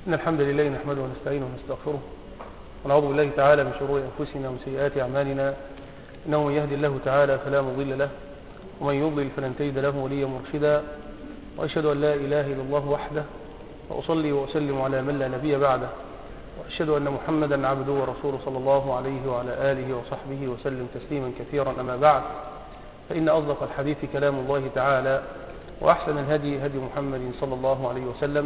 إن الحمد لله نحمده ونستعينه ونستغفره ونعوذ بالله تعالى من شرور أنفسنا ومن سيئات أعمالنا إنه من يهدي الله تعالى فلا مضل له ومن يضلل فلن تجد له وليا مرشدا وأشهد أن لا إله إلا الله وحده وأصلي وأسلم على من لا نبي بعده وأشهد أن محمدا عبده ورسوله صلى الله عليه وعلى آله وصحبه وسلم تسليما كثيرا أما بعد فإن أصدق الحديث كلام الله تعالى وأحسن الهدي هدي محمد صلى الله عليه وسلم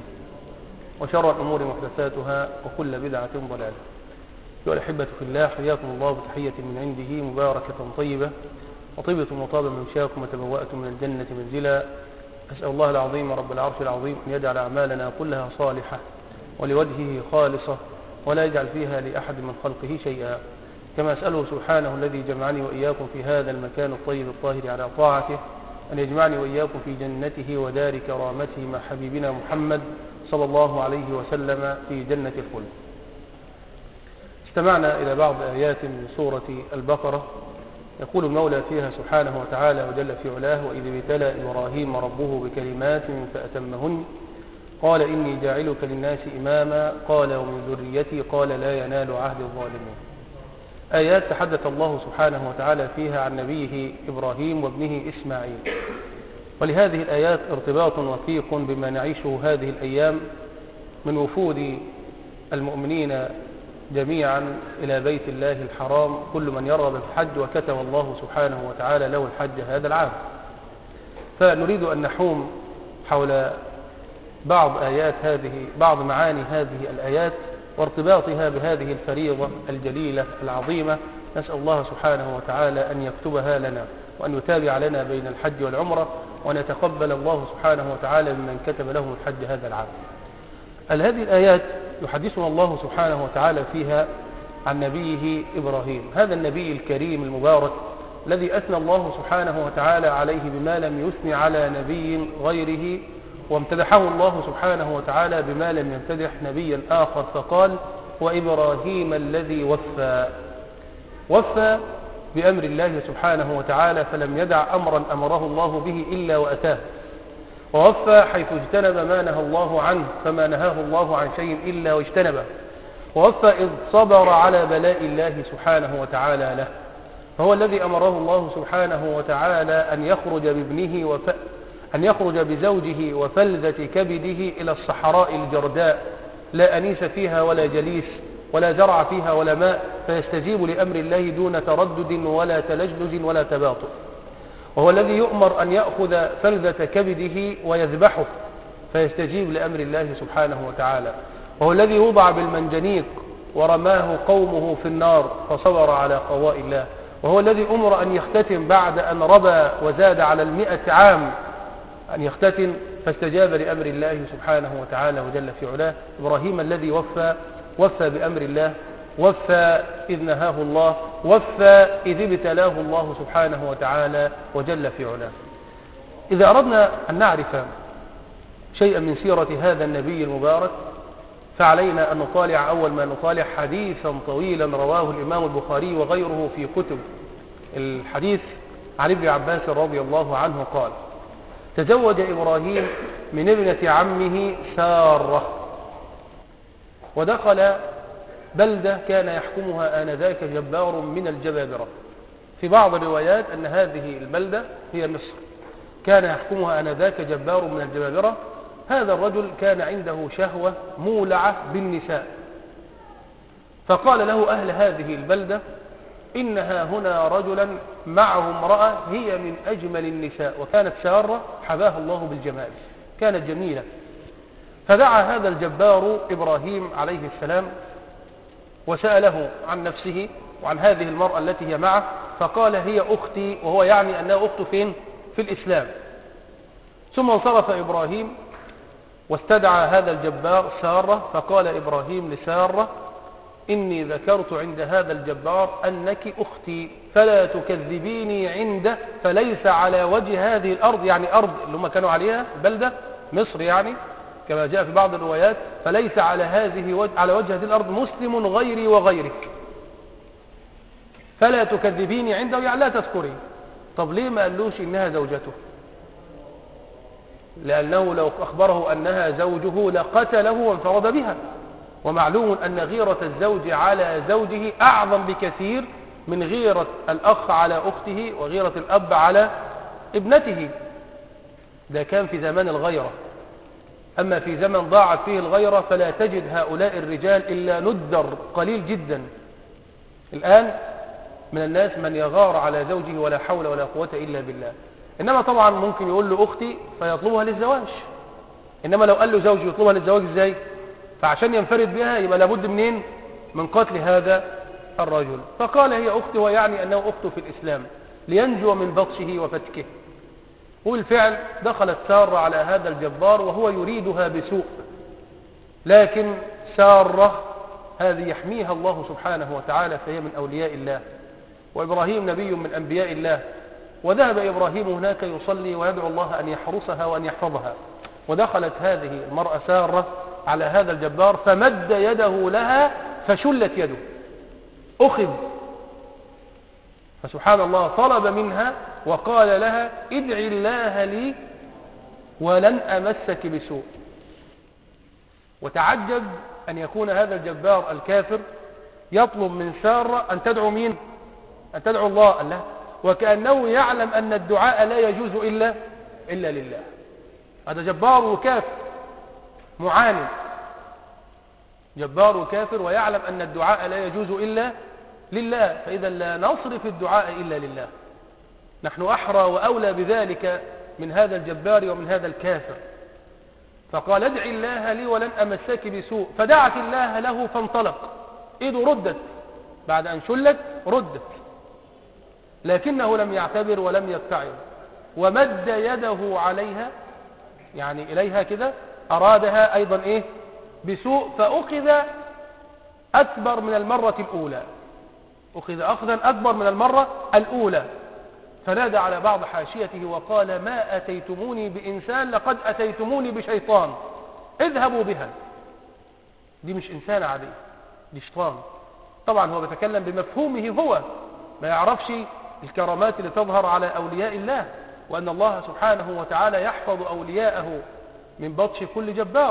وشر الأمور محدثاتها وكل بدعة ضلالة أيها الأحبة في الله حياكم الله بتحية من عنده مباركة طيبة وطيبة وطابا ممشاكم وتبوأتم من الجنة منزلا أسأل الله العظيم رب العرش العظيم أن يجعل أعمالنا كلها صالحة ولوجهه خالصة ولا يجعل فيها لأحد من خلقه شيئا كما أسأله سبحانه الذي جمعني وإياكم في هذا المكان الطيب الطاهر على طاعته أن يجمعني وإياكم في جنته ودار كرامته مع حبيبنا محمد صلى الله عليه وسلم في جنة الخلد استمعنا إلى بعض آيات من سورة البقرة يقول المولى فيها سبحانه وتعالى وجل في علاه وإذ ابتلى إبراهيم ربه بكلمات فأتمهن قال إني جاعلك للناس إماما قال ومن ذريتي قال لا ينال عهد الظالمين آيات تحدث الله سبحانه وتعالى فيها عن نبيه إبراهيم وابنه إسماعيل ولهذه الآيات ارتباط وثيق بما نعيشه هذه الأيام من وفود المؤمنين جميعا إلى بيت الله الحرام كل من يرغب في الحج وكتب الله سبحانه وتعالى له الحج هذا العام فنريد أن نحوم حول بعض آيات هذه بعض معاني هذه الآيات وارتباطها بهذه الفريضة الجليلة العظيمة نسأل الله سبحانه وتعالى أن يكتبها لنا وأن يتابع لنا بين الحج والعمرة وأن يتقبل الله سبحانه وتعالى ممن كتب لهم الحج هذا العام هذه الآيات يحدثنا الله سبحانه وتعالى فيها عن نبيه إبراهيم هذا النبي الكريم المبارك الذي أثنى الله سبحانه وتعالى عليه بما لم يثني على نبي غيره وامتدحه الله سبحانه وتعالى بما لم يمتدح نبيا آخر فقال وإبراهيم الذي وفى وفى بأمر الله سبحانه وتعالى فلم يدع أمرا أمره الله به إلا وأتاه ووفى حيث اجتنب ما نهى الله عنه فما نهاه الله عن شيء إلا واجتنبه ووفى إذ صبر على بلاء الله سبحانه وتعالى له فهو الذي أمره الله سبحانه وتعالى أن يخرج بابنه وف... أن يخرج بزوجه وفلذة كبده إلى الصحراء الجرداء لا أنيس فيها ولا جليس ولا زرع فيها ولا ماء فيستجيب لأمر الله دون تردد ولا تلجلج ولا تباطؤ وهو الذي يؤمر أن يأخذ فلذة كبده ويذبحه فيستجيب لأمر الله سبحانه وتعالى وهو الذي وضع بالمنجنيق ورماه قومه في النار فصبر على قضاء الله وهو الذي أمر أن يختتم بعد أن ربى وزاد على المئة عام أن يختتم فاستجاب لأمر الله سبحانه وتعالى وجل في علاه إبراهيم الذي وفى وفى بأمر الله وفى إذ نهاه الله وفى إذ ابتلاه الله سبحانه وتعالى وجل في علاه إذا أردنا أن نعرف شيئا من سيرة هذا النبي المبارك فعلينا أن نطالع أول ما نطالع حديثا طويلا رواه الإمام البخاري وغيره في كتب الحديث عن ابن عباس رضي الله عنه قال تزوج إبراهيم من ابنة عمه سارة ودخل بلدة كان يحكمها آنذاك جبار من الجبابرة في بعض الروايات أن هذه البلدة هي مصر كان يحكمها آنذاك جبار من الجبابرة هذا الرجل كان عنده شهوة مولعة بالنساء فقال له أهل هذه البلدة إنها هنا رجلا معه امرأة هي من أجمل النساء وكانت سارة حباها الله بالجمال كانت جميلة فدعا هذا الجبار إبراهيم عليه السلام وسأله عن نفسه وعن هذه المرأة التي هي معه فقال هي أختي وهو يعني أنها أخت فين في الإسلام ثم انصرف إبراهيم واستدعى هذا الجبار سارة فقال إبراهيم لسارة إني ذكرت عند هذا الجبار أنك أختي فلا تكذبيني عنده فليس على وجه هذه الأرض يعني أرض اللي هم كانوا عليها بلدة مصر يعني كما جاء في بعض الروايات فليس على هذه وجه على وجه هذه الأرض مسلم غيري وغيرك فلا تكذبيني عنده يعني لا تذكري طب ليه ما قالوش إنها زوجته لأنه لو أخبره أنها زوجه لقتله وانفرد بها ومعلوم أن غيرة الزوج على زوجه أعظم بكثير من غيرة الأخ على أخته وغيرة الأب على ابنته ده كان في زمان الغيرة أما في زمن ضاعت فيه الغيرة فلا تجد هؤلاء الرجال إلا ندر قليل جدا الآن من الناس من يغار على زوجه ولا حول ولا قوة إلا بالله إنما طبعا ممكن يقول له أختي فيطلبها للزواج إنما لو قال له زوجي يطلبها للزواج إزاي فعشان ينفرد بها يبقى لابد منين من قتل هذا الرجل فقال هي أختي ويعني أنه أخته في الإسلام لينجو من بطشه وفتكه والفعل دخلت سارة على هذا الجبار وهو يريدها بسوء لكن سارة هذه يحميها الله سبحانه وتعالى فهي من أولياء الله وإبراهيم نبي من أنبياء الله وذهب إبراهيم هناك يصلي ويدعو الله أن يحرسها وأن يحفظها ودخلت هذه المرأة سارة على هذا الجبار فمد يده لها فشلت يده أخذ فسبحان الله طلب منها وقال لها ادعي الله لي ولن أمسك بسوء وتعجب أن يكون هذا الجبار الكافر يطلب من سارة أن تدعو مين أن تدعو الله الله وكأنه يعلم أن الدعاء لا يجوز إلا إلا لله هذا جبار وكافر معاند جبار وكافر ويعلم أن الدعاء لا يجوز إلا لله فإذا لا نصرف الدعاء إلا لله نحن أحرى وأولى بذلك من هذا الجبار ومن هذا الكافر فقال ادع الله لي ولن أمسك بسوء فدعت الله له فانطلق إيده ردت بعد أن شلت ردت لكنه لم يعتبر ولم يتعظ ومد يده عليها يعني إليها كده أرادها أيضا إيه بسوء فأخذ أكبر من المرة الأولى أخذ أخذا أكبر من المرة الأولى فنادى على بعض حاشيته وقال ما أتيتموني بإنسان لقد أتيتموني بشيطان اذهبوا بها دي مش إنسان عادي دي شيطان طبعا هو بيتكلم بمفهومه هو ما يعرفش الكرامات اللي تظهر على أولياء الله وأن الله سبحانه وتعالى يحفظ أولياءه من بطش كل جبار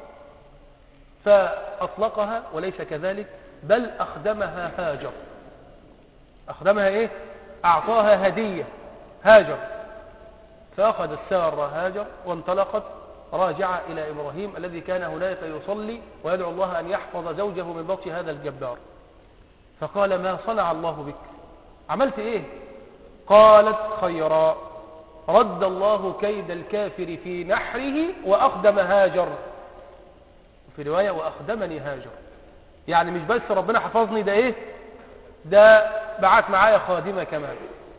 فأطلقها وليس كذلك بل أخدمها هاجر أخدمها إيه أعطاها هدية هاجر فأخذ السارة هاجر وانطلقت راجعة إلى إبراهيم الذي كان هناك يصلي ويدعو الله أن يحفظ زوجه من بطش هذا الجبار فقال ما صنع الله بك عملت إيه قالت خيرا رد الله كيد الكافر في نحره وأخدم هاجر في رواية وأخدمني هاجر يعني مش بس ربنا حفظني ده إيه ده بعت معايا خادمة كمان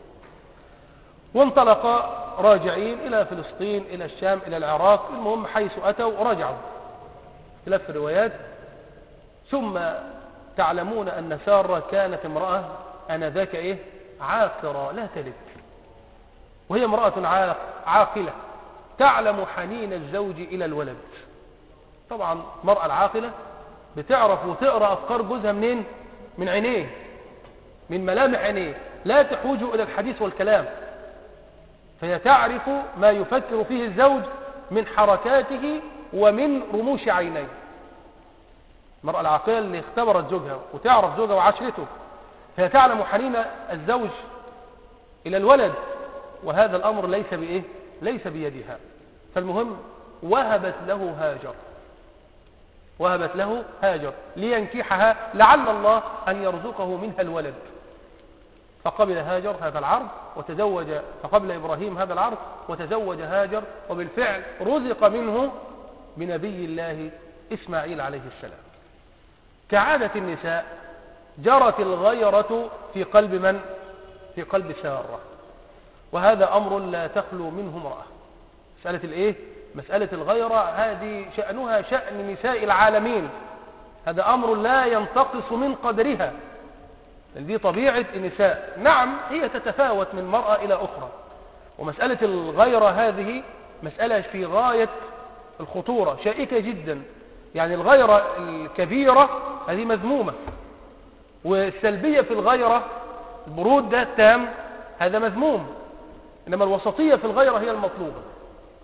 وانطلق راجعين إلى فلسطين إلى الشام إلى العراق المهم حيث أتوا رجعوا اختلاف الروايات ثم تعلمون أن سارة كانت امرأة أنذاك إيه عاقرة لا تلد وهي امرأة عاقلة تعلم حنين الزوج إلى الولد طبعا المرأة العاقلة بتعرف وتقرأ أفكار جوزها منين من عينيه من ملامح عينيه لا تحوج إلى الحديث والكلام فهي تعرف ما يفكر فيه الزوج من حركاته ومن رموش عينيه المرأة العاقلة اللي اختبرت زوجها وتعرف زوجها وعشرته فهي تعلم حنين الزوج إلى الولد وهذا الأمر ليس بإيه ليس بيدها فالمهم وهبت له هاجر وهبت له هاجر لينكحها لعل الله أن يرزقه منها الولد فقبل هاجر هذا العرض وتزوج فقبل إبراهيم هذا العرض وتزوج هاجر وبالفعل رزق منه بنبي الله إسماعيل عليه السلام كعادة النساء جرت الغيرة في قلب من؟ في قلب سارة وهذا أمر لا تخلو منه امرأة مسألة الإيه؟ مسألة الغيرة هذه شأنها شأن نساء العالمين هذا أمر لا ينتقص من قدرها دي طبيعة النساء نعم هي تتفاوت من مرأة إلى أخرى ومسألة الغيرة هذه مسألة في غاية الخطورة شائكة جدا يعني الغيرة الكبيرة هذه مذمومة والسلبية في الغيرة البرود ده التام هذا مذموم إنما الوسطية في الغيرة هي المطلوبة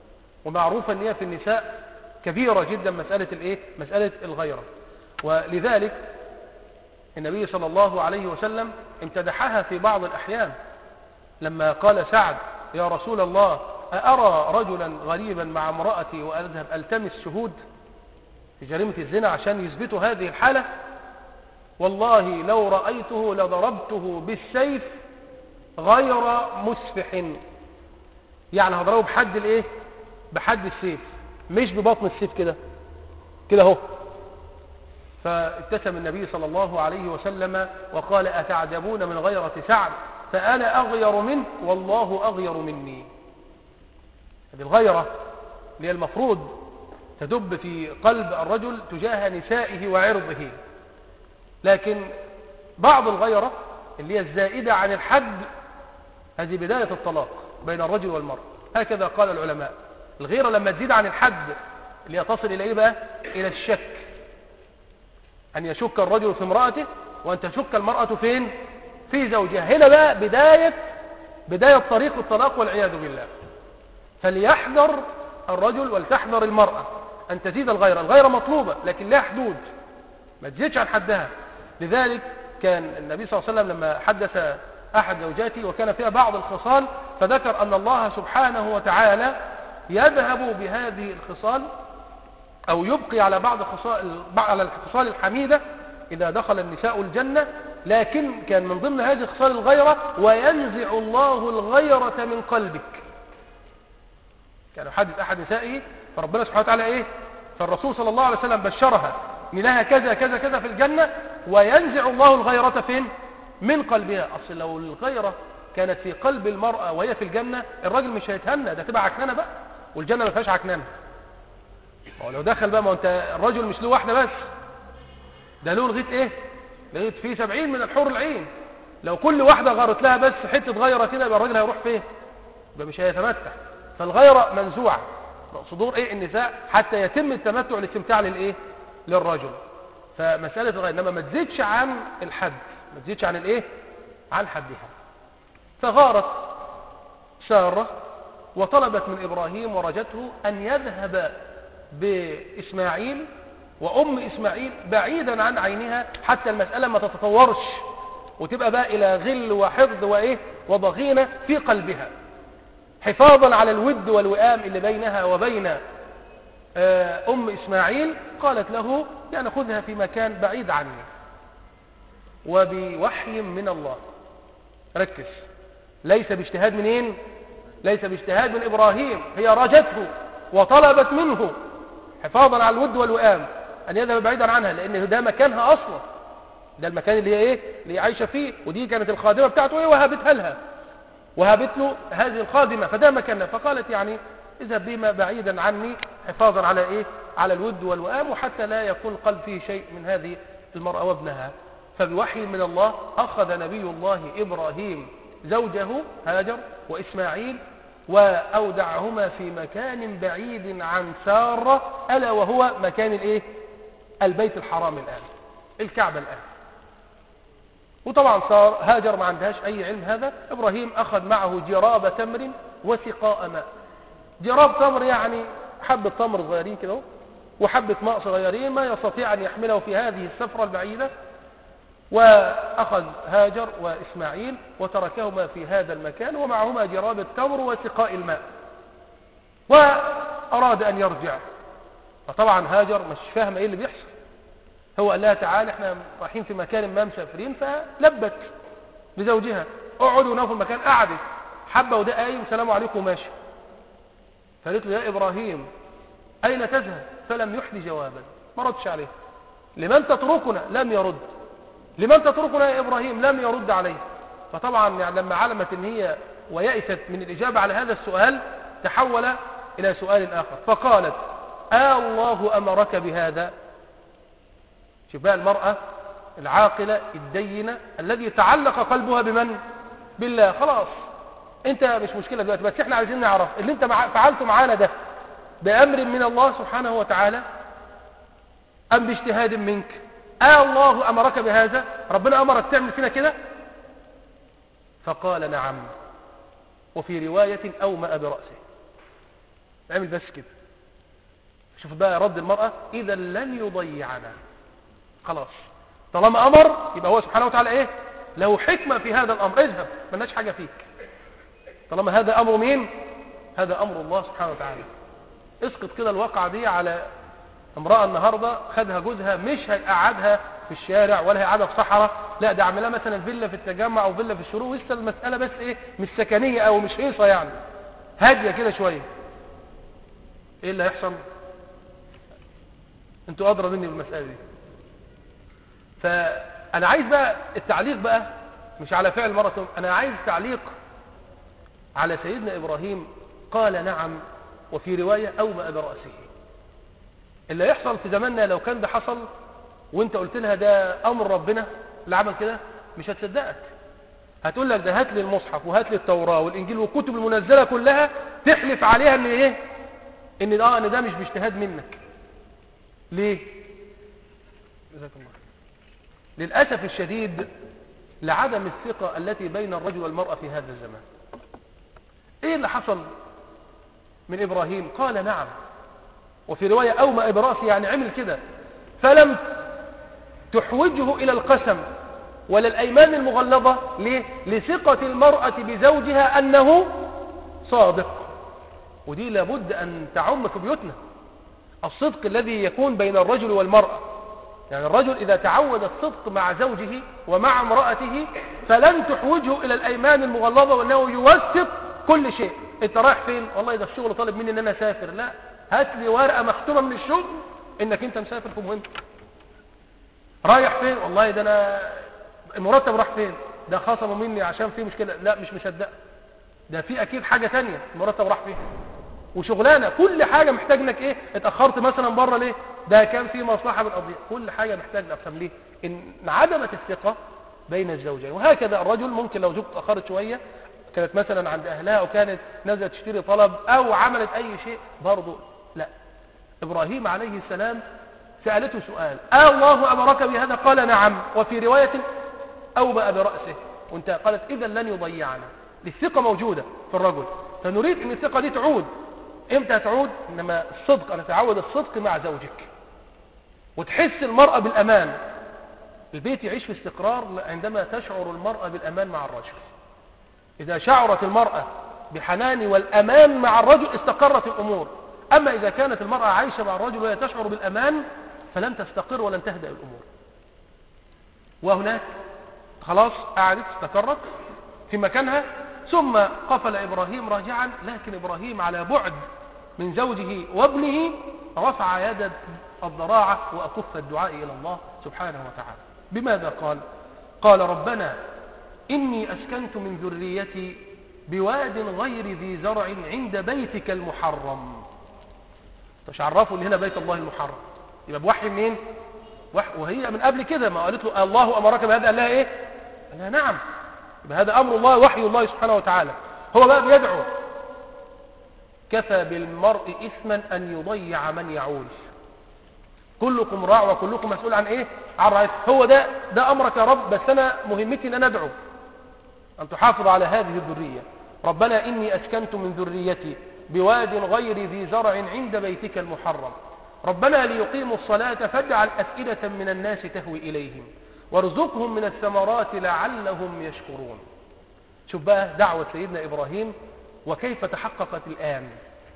ومعروفة ان هي في النساء كبيرة جدا مسألة الايه مسألة الغيرة ولذلك النبي صلى الله عليه وسلم امتدحها في بعض الأحيان لما قال سعد يا رسول الله أرى رجلا غريبا مع امرأتي وأذهب ألتمس شهود في جريمة الزنا عشان يثبتوا هذه الحالة والله لو رأيته لضربته بالسيف غير مسفح يعني هضربه بحد الايه بحد السيف مش ببطن السيف كده كده اهو فابتسم النبي صلى الله عليه وسلم وقال أتعجبون من غيرة سعد فأنا أغير منه والله أغير مني هذه الغيرة اللي هي المفروض تدب في قلب الرجل تجاه نسائه وعرضه لكن بعض الغيرة اللي هي الزائدة عن الحد هذه بداية الطلاق بين الرجل والمرأة هكذا قال العلماء الغيرة لما تزيد عن الحد اللي هي تصل إلى إيه بقى إلى الشك أن يشك الرجل في امرأته وأن تشك المرأة فين في زوجها هنا بقى بداية بداية طريق الطلاق والعياذ بالله فليحذر الرجل ولتحذر المرأة أن تزيد الغيرة الغيرة مطلوبة لكن لها حدود ما تزيدش عن حدها لذلك كان النبي صلى الله عليه وسلم لما حدث أحد زوجاته وكان فيها بعض الخصال فذكر أن الله سبحانه وتعالى يذهب بهذه الخصال أو يبقي على بعض خصال على الخصال الحميدة إذا دخل النساء الجنة لكن كان من ضمن هذه الخصال الغيرة وينزع الله الغيرة من قلبك كان يحدث أحد نسائه فربنا سبحانه وتعالى إيه فالرسول صلى الله عليه وسلم بشرها ان لها كذا كذا كذا في الجنة وينزع الله الغيرة فين من قلبها أصل لو الغيرة كانت في قلب المرأة وهي في الجنة الراجل مش هيتهنى ده تبقى عكنانة بقى والجنة ما فيهاش عكنانة لو دخل بقى ما انت الرجل مش له واحدة بس ده له لغايه ايه لغايه في سبعين من الحور العين لو كل واحدة غارت لها بس حتة غيرة كده يبقى الراجل هيروح فين يبقى مش هيتمتع فالغيرة منزوعة صدور ايه النساء حتى يتم التمتع الاستمتاع للايه للرجل فمسألة الغيرة انما ما تزيدش عن الحد ما تزيدش عن الايه عن حدها فغارت سارة وطلبت من إبراهيم ورجته أن يذهب بإسماعيل وأم إسماعيل بعيدا عن عينها حتى المسألة ما تتطورش وتبقى بقى إلى غل وحقد وإيه وضغينة في قلبها حفاظا على الود والوئام اللي بينها وبين آه، أم إسماعيل قالت له يعني خذها في مكان بعيد عني وبوحي من الله ركز ليس باجتهاد منين ليس باجتهاد من إبراهيم هي رجته وطلبت منه حفاظا على الود والوئام أن يذهب بعيدا عنها لأن ده مكانها أصلا ده المكان اللي هي إيه اللي هي عايشة فيه ودي كانت الخادمة بتاعته إيه وهبتها لها وهبت له هذه الخادمة فده مكانها فقالت يعني اذهب بما بعيدا عني حفاظا على إيه على الود والوئام وحتى لا يكون قلب فيه شيء من هذه المرأة وابنها فبوحي من الله أخذ نبي الله إبراهيم زوجه هاجر وإسماعيل وأودعهما في مكان بعيد عن سارة ألا وهو مكان الإيه؟ البيت الحرام الآن الكعبة الآن وطبعا صار هاجر ما عندهاش أي علم هذا إبراهيم أخذ معه جراب تمر وسقاء ماء جراب تمر يعني حبة تمر صغيرين كده وحبة ماء صغيرين ما يستطيع أن يحمله في هذه السفرة البعيدة وأخذ هاجر وإسماعيل وتركهما في هذا المكان ومعهما جراب التمر وسقاء الماء وأراد أن يرجع فطبعا هاجر مش فاهم ايه اللي بيحصل هو قال لها تعالى احنا رايحين في مكان ما مسافرين فلبت لزوجها اقعدوا هنا في المكان قعدت حبة وده قايم سلام عليكم وماشي فقالت له يا إبراهيم أين تذهب فلم يحلي جوابا ما ردش عليه لمن تتركنا لم يرد لمن تتركنا يا إبراهيم لم يرد عليه فطبعا يعني لما علمت ان هي ويأست من الإجابة على هذا السؤال تحول إلى سؤال آخر فقالت آه الله أمرك بهذا شوف بقى المرأة العاقلة الدينة الذي تعلق قلبها بمن بالله خلاص انت مش مشكلة دلوقتي بس احنا عايزين نعرف اللي انت فعلته معانا ده بأمر من الله سبحانه وتعالى أم باجتهاد منك آه الله أمرك بهذا ربنا أمرك تعمل فينا كده فقال نعم وفي رواية أومأ برأسه اعمل بس كده شوف بقى رد المرأة إذا لن يضيعنا خلاص طالما أمر يبقى هو سبحانه وتعالى إيه له حكمة في هذا الأمر اذهب ملناش حاجة فيك طالما هذا أمر مين هذا أمر الله سبحانه وتعالى اسقط كده الواقعة دي على امرأة النهاردة خدها جوزها مش هيقعدها في الشارع ولا هيقعدها في صحراء لا ده عاملها مثلا فيلا في التجمع او فيلا في الشروق لسه المسألة بس ايه مش سكنية او مش هيصة يعني هادية كده شوية ايه اللي هيحصل انتوا ادرى مني بالمسألة دي فانا عايز بقى التعليق بقى مش على فعل مرة انا عايز تعليق على سيدنا ابراهيم قال نعم وفي رواية اومأ برأسه اللي يحصل في زماننا لو كان ده حصل وانت قلت لها ده امر ربنا اللي عمل كده مش هتصدقك هتقول لك ده هات لي المصحف وهات لي التوراة والانجيل والكتب المنزلة كلها تحلف عليها ان ايه ان ده, ان ده مش باجتهاد منك ليه جزاك الله للأسف الشديد لعدم الثقة التي بين الرجل والمرأة في هذا الزمان ايه اللي حصل من ابراهيم قال نعم وفي رواية أومأ براسه يعني عمل كده فلم تحوجه إلى القسم ولا الأيمان المغلظة ليه؟ لثقة المرأة بزوجها أنه صادق ودي لابد أن تعم في بيوتنا الصدق الذي يكون بين الرجل والمرأة يعني الرجل إذا تعود الصدق مع زوجه ومع امرأته فلن تحوجه إلى الأيمان المغلظة وأنه يوثق كل شيء انت رايح فين والله إذا الشغل طالب مني أن أنا أسافر لا هات لي ورقة مختومة من الشغل انك انت مسافر في مهم رايح فين والله ده انا المرتب راح فين ده خصموا مني عشان في مشكلة لا مش مصدق ده في اكيد حاجة تانية المرتب راح فين وشغلانة كل حاجة محتاج انك ايه اتأخرت مثلا بره ليه ده كان في مصلحة بالقضية كل حاجة محتاج افهم ليه ان عدمت الثقة بين الزوجين وهكذا الرجل ممكن لو زوجته اتأخرت شوية كانت مثلا عند اهلها وكانت نازله تشتري طلب او عملت اي شيء برضه لا ابراهيم عليه السلام سالته سؤال آه الله امرك بهذا قال نعم وفي روايه اوبأ براسه وانت قالت اذا لن يضيعنا الثقه موجوده في الرجل فنريد ان الثقه دي تعود امتى تعود انما الصدق ان تتعود الصدق مع زوجك وتحس المراه بالامان البيت يعيش في استقرار عندما تشعر المراه بالامان مع الرجل إذا شعرت المرأة بحنان والأمان مع الرجل استقرت الأمور أما إذا كانت المرأة عايشة مع الرجل وهي تشعر بالأمان فلن تستقر ولن تهدأ الأمور وهناك خلاص قعدت استقرت في مكانها ثم قفل إبراهيم راجعا لكن إبراهيم على بعد من زوجه وابنه رفع يد الضراعة وأكف الدعاء إلى الله سبحانه وتعالى بماذا قال قال ربنا إني أسكنت من ذريتي بواد غير ذي زرع عند بيتك المحرم مش عرفوا ان هنا بيت الله المحرم يبقى بوحي منين وحي وهي من قبل كده ما قالت له الله امرك بهذا قال لها ايه قال لها نعم يبقى هذا امر الله وحي الله سبحانه وتعالى هو بقى بيدعو كفى بالمرء اثما ان يضيع من يعول كلكم راع وكلكم مسؤول عن ايه عن رعيته هو ده ده امرك يا رب بس انا مهمتي ان انا ادعو أن تحافظ على هذه الذرية ربنا إني أسكنت من ذريتي بواد غير ذي زرع عند بيتك المحرم ربنا ليقيموا الصلاة فاجعل أفئدة من الناس تهوي إليهم وارزقهم من الثمرات لعلهم يشكرون شوف بقى دعوة سيدنا إبراهيم وكيف تحققت الآن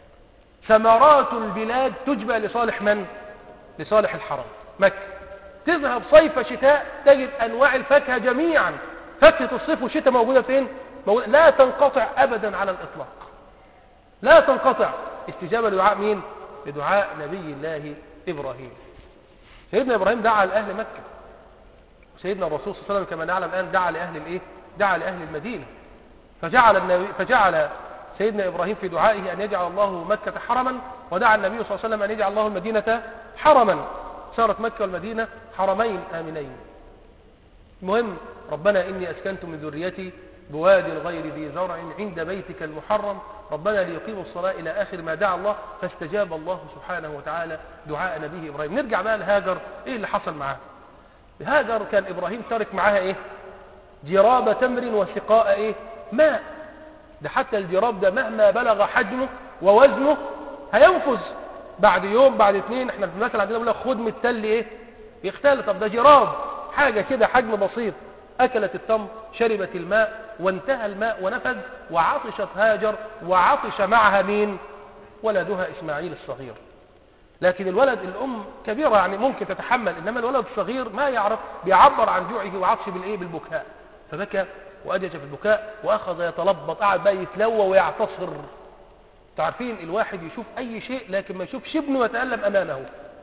ثمرات البلاد تجبى لصالح من؟ لصالح الحرم مكة تذهب صيف شتاء تجد أنواع الفاكهة جميعا فاكهة الصيف والشتاء موجودة فين موجودة لا تنقطع أبدا على الإطلاق لا تنقطع استجابة لدعاء مين لدعاء نبي الله إبراهيم سيدنا إبراهيم دعا لأهل مكة سيدنا الرسول صلى الله عليه وسلم كما نعلم الآن دعا لأهل الإيه دعا لأهل المدينة فجعل, النبي فجعل سيدنا إبراهيم في دعائه أن يجعل الله مكة حرما ودعا النبي صلى الله عليه وسلم أن يجعل الله المدينة حرما صارت مكة والمدينة حرمين آمنين المهم ربنا إني أسكنت من ذريتي بواد غير ذي زرع عند بيتك المحرم ربنا ليقيموا الصلاة إلى آخر ما دعا الله فاستجاب الله سبحانه وتعالى دعاء نبيه إبراهيم نرجع بقى لهاجر إيه اللي حصل معاه هاجر كان إبراهيم ترك معاها إيه جراب تمر وسقاء إيه ماء ده حتى الجراب ده مهما بلغ حجمه ووزنه هينفذ بعد يوم بعد اثنين احنا في المثل عندنا بيقول لك خد من التل ايه يختل طب ده جراد حاجة كده حجم بسيط أكلت التمر شربت الماء وانتهى الماء ونفذ وعطشت هاجر وعطش معها مين ولدها إسماعيل الصغير لكن الولد الأم كبيرة يعني ممكن تتحمل إنما الولد الصغير ما يعرف بيعبر عن جوعه وعطشه بالإيه بالبكاء فبكى وأدج في البكاء وأخذ يتلبط قعد بقى يتلوى ويعتصر تعرفين الواحد يشوف أي شيء لكن ما يشوفش ابنه يتألم أمامه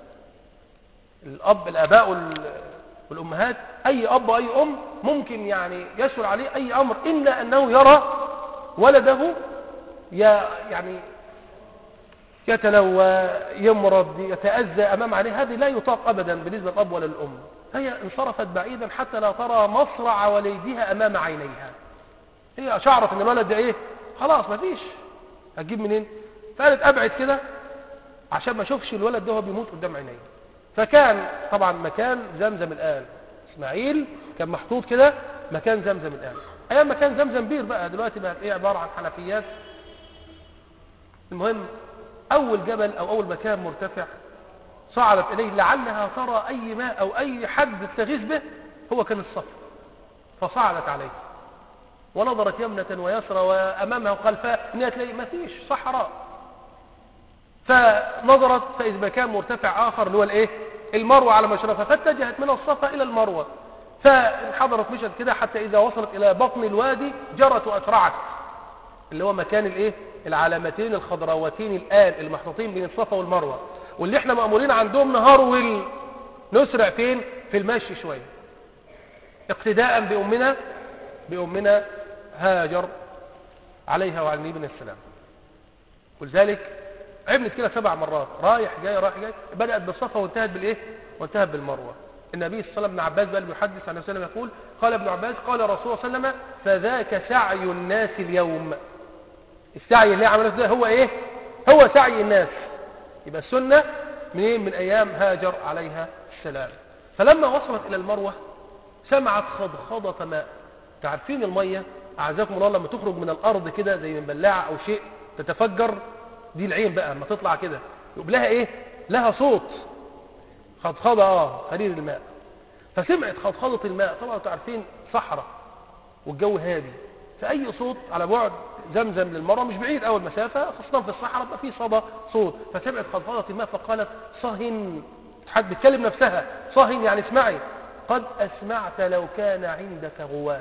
الأب الآباء والأمهات أي أب وأي أم ممكن يعني يسهل عليه أي أمر إلا أنه يرى ولده يعني يتلوى يمرض يتأذى أمام عليه هذه لا يطاق أبدا بالنسبة للأب ولا للأم هي انصرفت بعيدا حتى لا ترى مصرع وليدها أمام عينيها هي شعرت أن الولد ده إيه خلاص ما فيش هتجيب منين فقالت أبعد كده عشان ما اشوفش الولد ده هو بيموت قدام عيني فكان طبعا مكان زمزم الآن إسماعيل كان محطوط كده مكان زمزم الآن أيام مكان زمزم بير بقى دلوقتي بقت إيه عبارة عن حنفيات المهم أول جبل أو أول مكان مرتفع صعدت إليه لعلها ترى أي ماء أو أي حد تغيث به هو كان الصف فصعدت عليه ونظرت يمنة ويسرى وأمامها وخلفها إنها تلاقي ما فيش صحراء فنظرت فإذا مكان مرتفع آخر اللي هو الإيه المروة على مشرفها فاتجهت من الصفا إلى المروة فانحدرت مشت كده حتى إذا وصلت إلى بطن الوادي جرت وأسرعت اللي هو مكان الإيه العلامتين الخضراوتين الآن المحطوطين بين الصفا والمروة واللي احنا مأمورين عندهم نهرول نسرع فين في المشي شوية اقتداء بأمنا بأمنا هاجر عليها وعلى النبي السلام ولذلك عملت كده سبع مرات رايح جاي رايح جاي بدأت بالصفا وانتهت بالايه وانتهت بالمروة النبي صلى الله عليه وسلم ابن عباس بقى المحدث عن وسلم يقول قال ابن عباس قال رسول الله صلى الله عليه وسلم فذاك سعي الناس اليوم السعي اللي عملته ده هو ايه هو سعي الناس يبقى السنة منين من ايام هاجر عليها السلام فلما وصلت الى المروة سمعت خضخضة ماء تعرفين المية اعزكم الله لما تخرج من الارض كده زي من بلاعة او شيء تتفجر دي العين بقى لما تطلع كده يبقى لها ايه لها صوت خضخضة اه خرير الماء فسمعت خضخضة الماء طبعا تعرفين صحراء والجو هادي فأي صوت على بعد زمزم للمرة مش بعيد أول مسافة خاصة في الصحراء بقى في صدى صوت فسمعت خضخضة الماء فقالت صهن حد بتكلم نفسها صهن يعني اسمعي قد أسمعت لو كان عندك غواث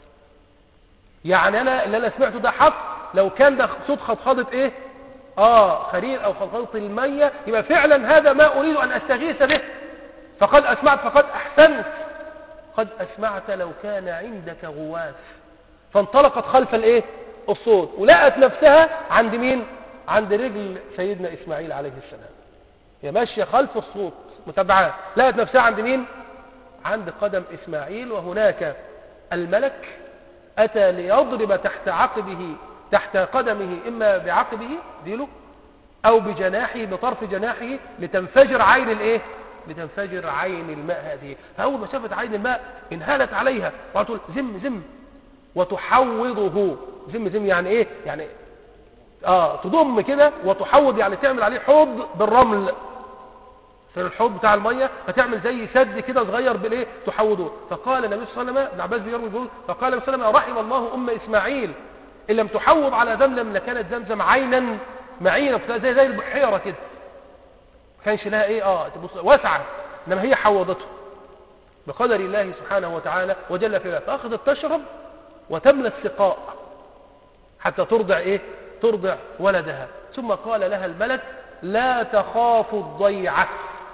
يعني أنا اللي أنا سمعته ده حق لو كان ده صوت خضخضة إيه آه خرير أو خلطة المية يبقى فعلا هذا ما أريد أن أستغيث به فقد أسمعت فقد أحسنت قد أسمعت لو كان عندك غواث فانطلقت خلف الايه الصوت ولقت نفسها عند مين عند رجل سيدنا إسماعيل عليه السلام هي ماشية خلف الصوت متابعة لقت نفسها عند مين عند قدم إسماعيل وهناك الملك أتى ليضرب تحت عقبه تحت قدمه إما بعقبه ديله أو بجناحه بطرف جناحه لتنفجر عين الايه لتنفجر عين الماء هذه فأول ما شافت عين الماء انهالت عليها وقالت زم زم وتحوضه زم زم يعني ايه يعني اه تضم كده وتحوض يعني تعمل عليه حوض بالرمل في الحوض بتاع المية فتعمل زي سد كده صغير بالايه تحوضه فقال النبي صلى الله عليه وسلم ابن عباس بيروي بيقول فقال النبي صلى الله عليه وسلم رحم الله ام اسماعيل ان لم تحوض على زمزم لكانت زمزم عينا معينه زي زي البحيره كده ما كانش لها ايه اه تبص واسعه انما هي حوضته بقدر الله سبحانه وتعالى وجل في فاخذت تشرب وتملى السقاء حتى ترضع ايه ترضع ولدها ثم قال لها الملك لا تخاف الضيعة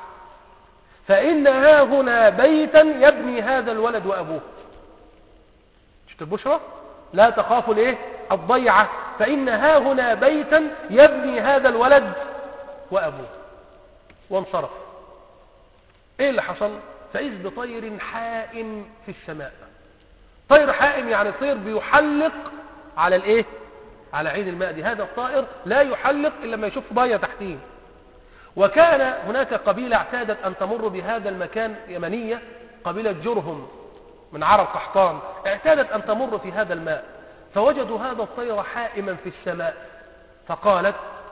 فإنها هنا بيتا يبني هذا الولد وأبوه شفت البشرى لا تخاف الايه الضيعة فإنها هنا بيتا يبني هذا الولد وأبوه وانصرف ايه اللي حصل فإذ بطير حائم في السماء طير حائم يعني طير بيحلق على الايه على عين الماء دي هذا الطائر لا يحلق إلا لما يشوف ميه تحتيه وكان هناك قبيلة اعتادت أن تمر بهذا المكان يمنية قبيلة جرهم من عرب قحطان اعتادت أن تمر في هذا الماء فوجدوا هذا الطير حائما في السماء فقالت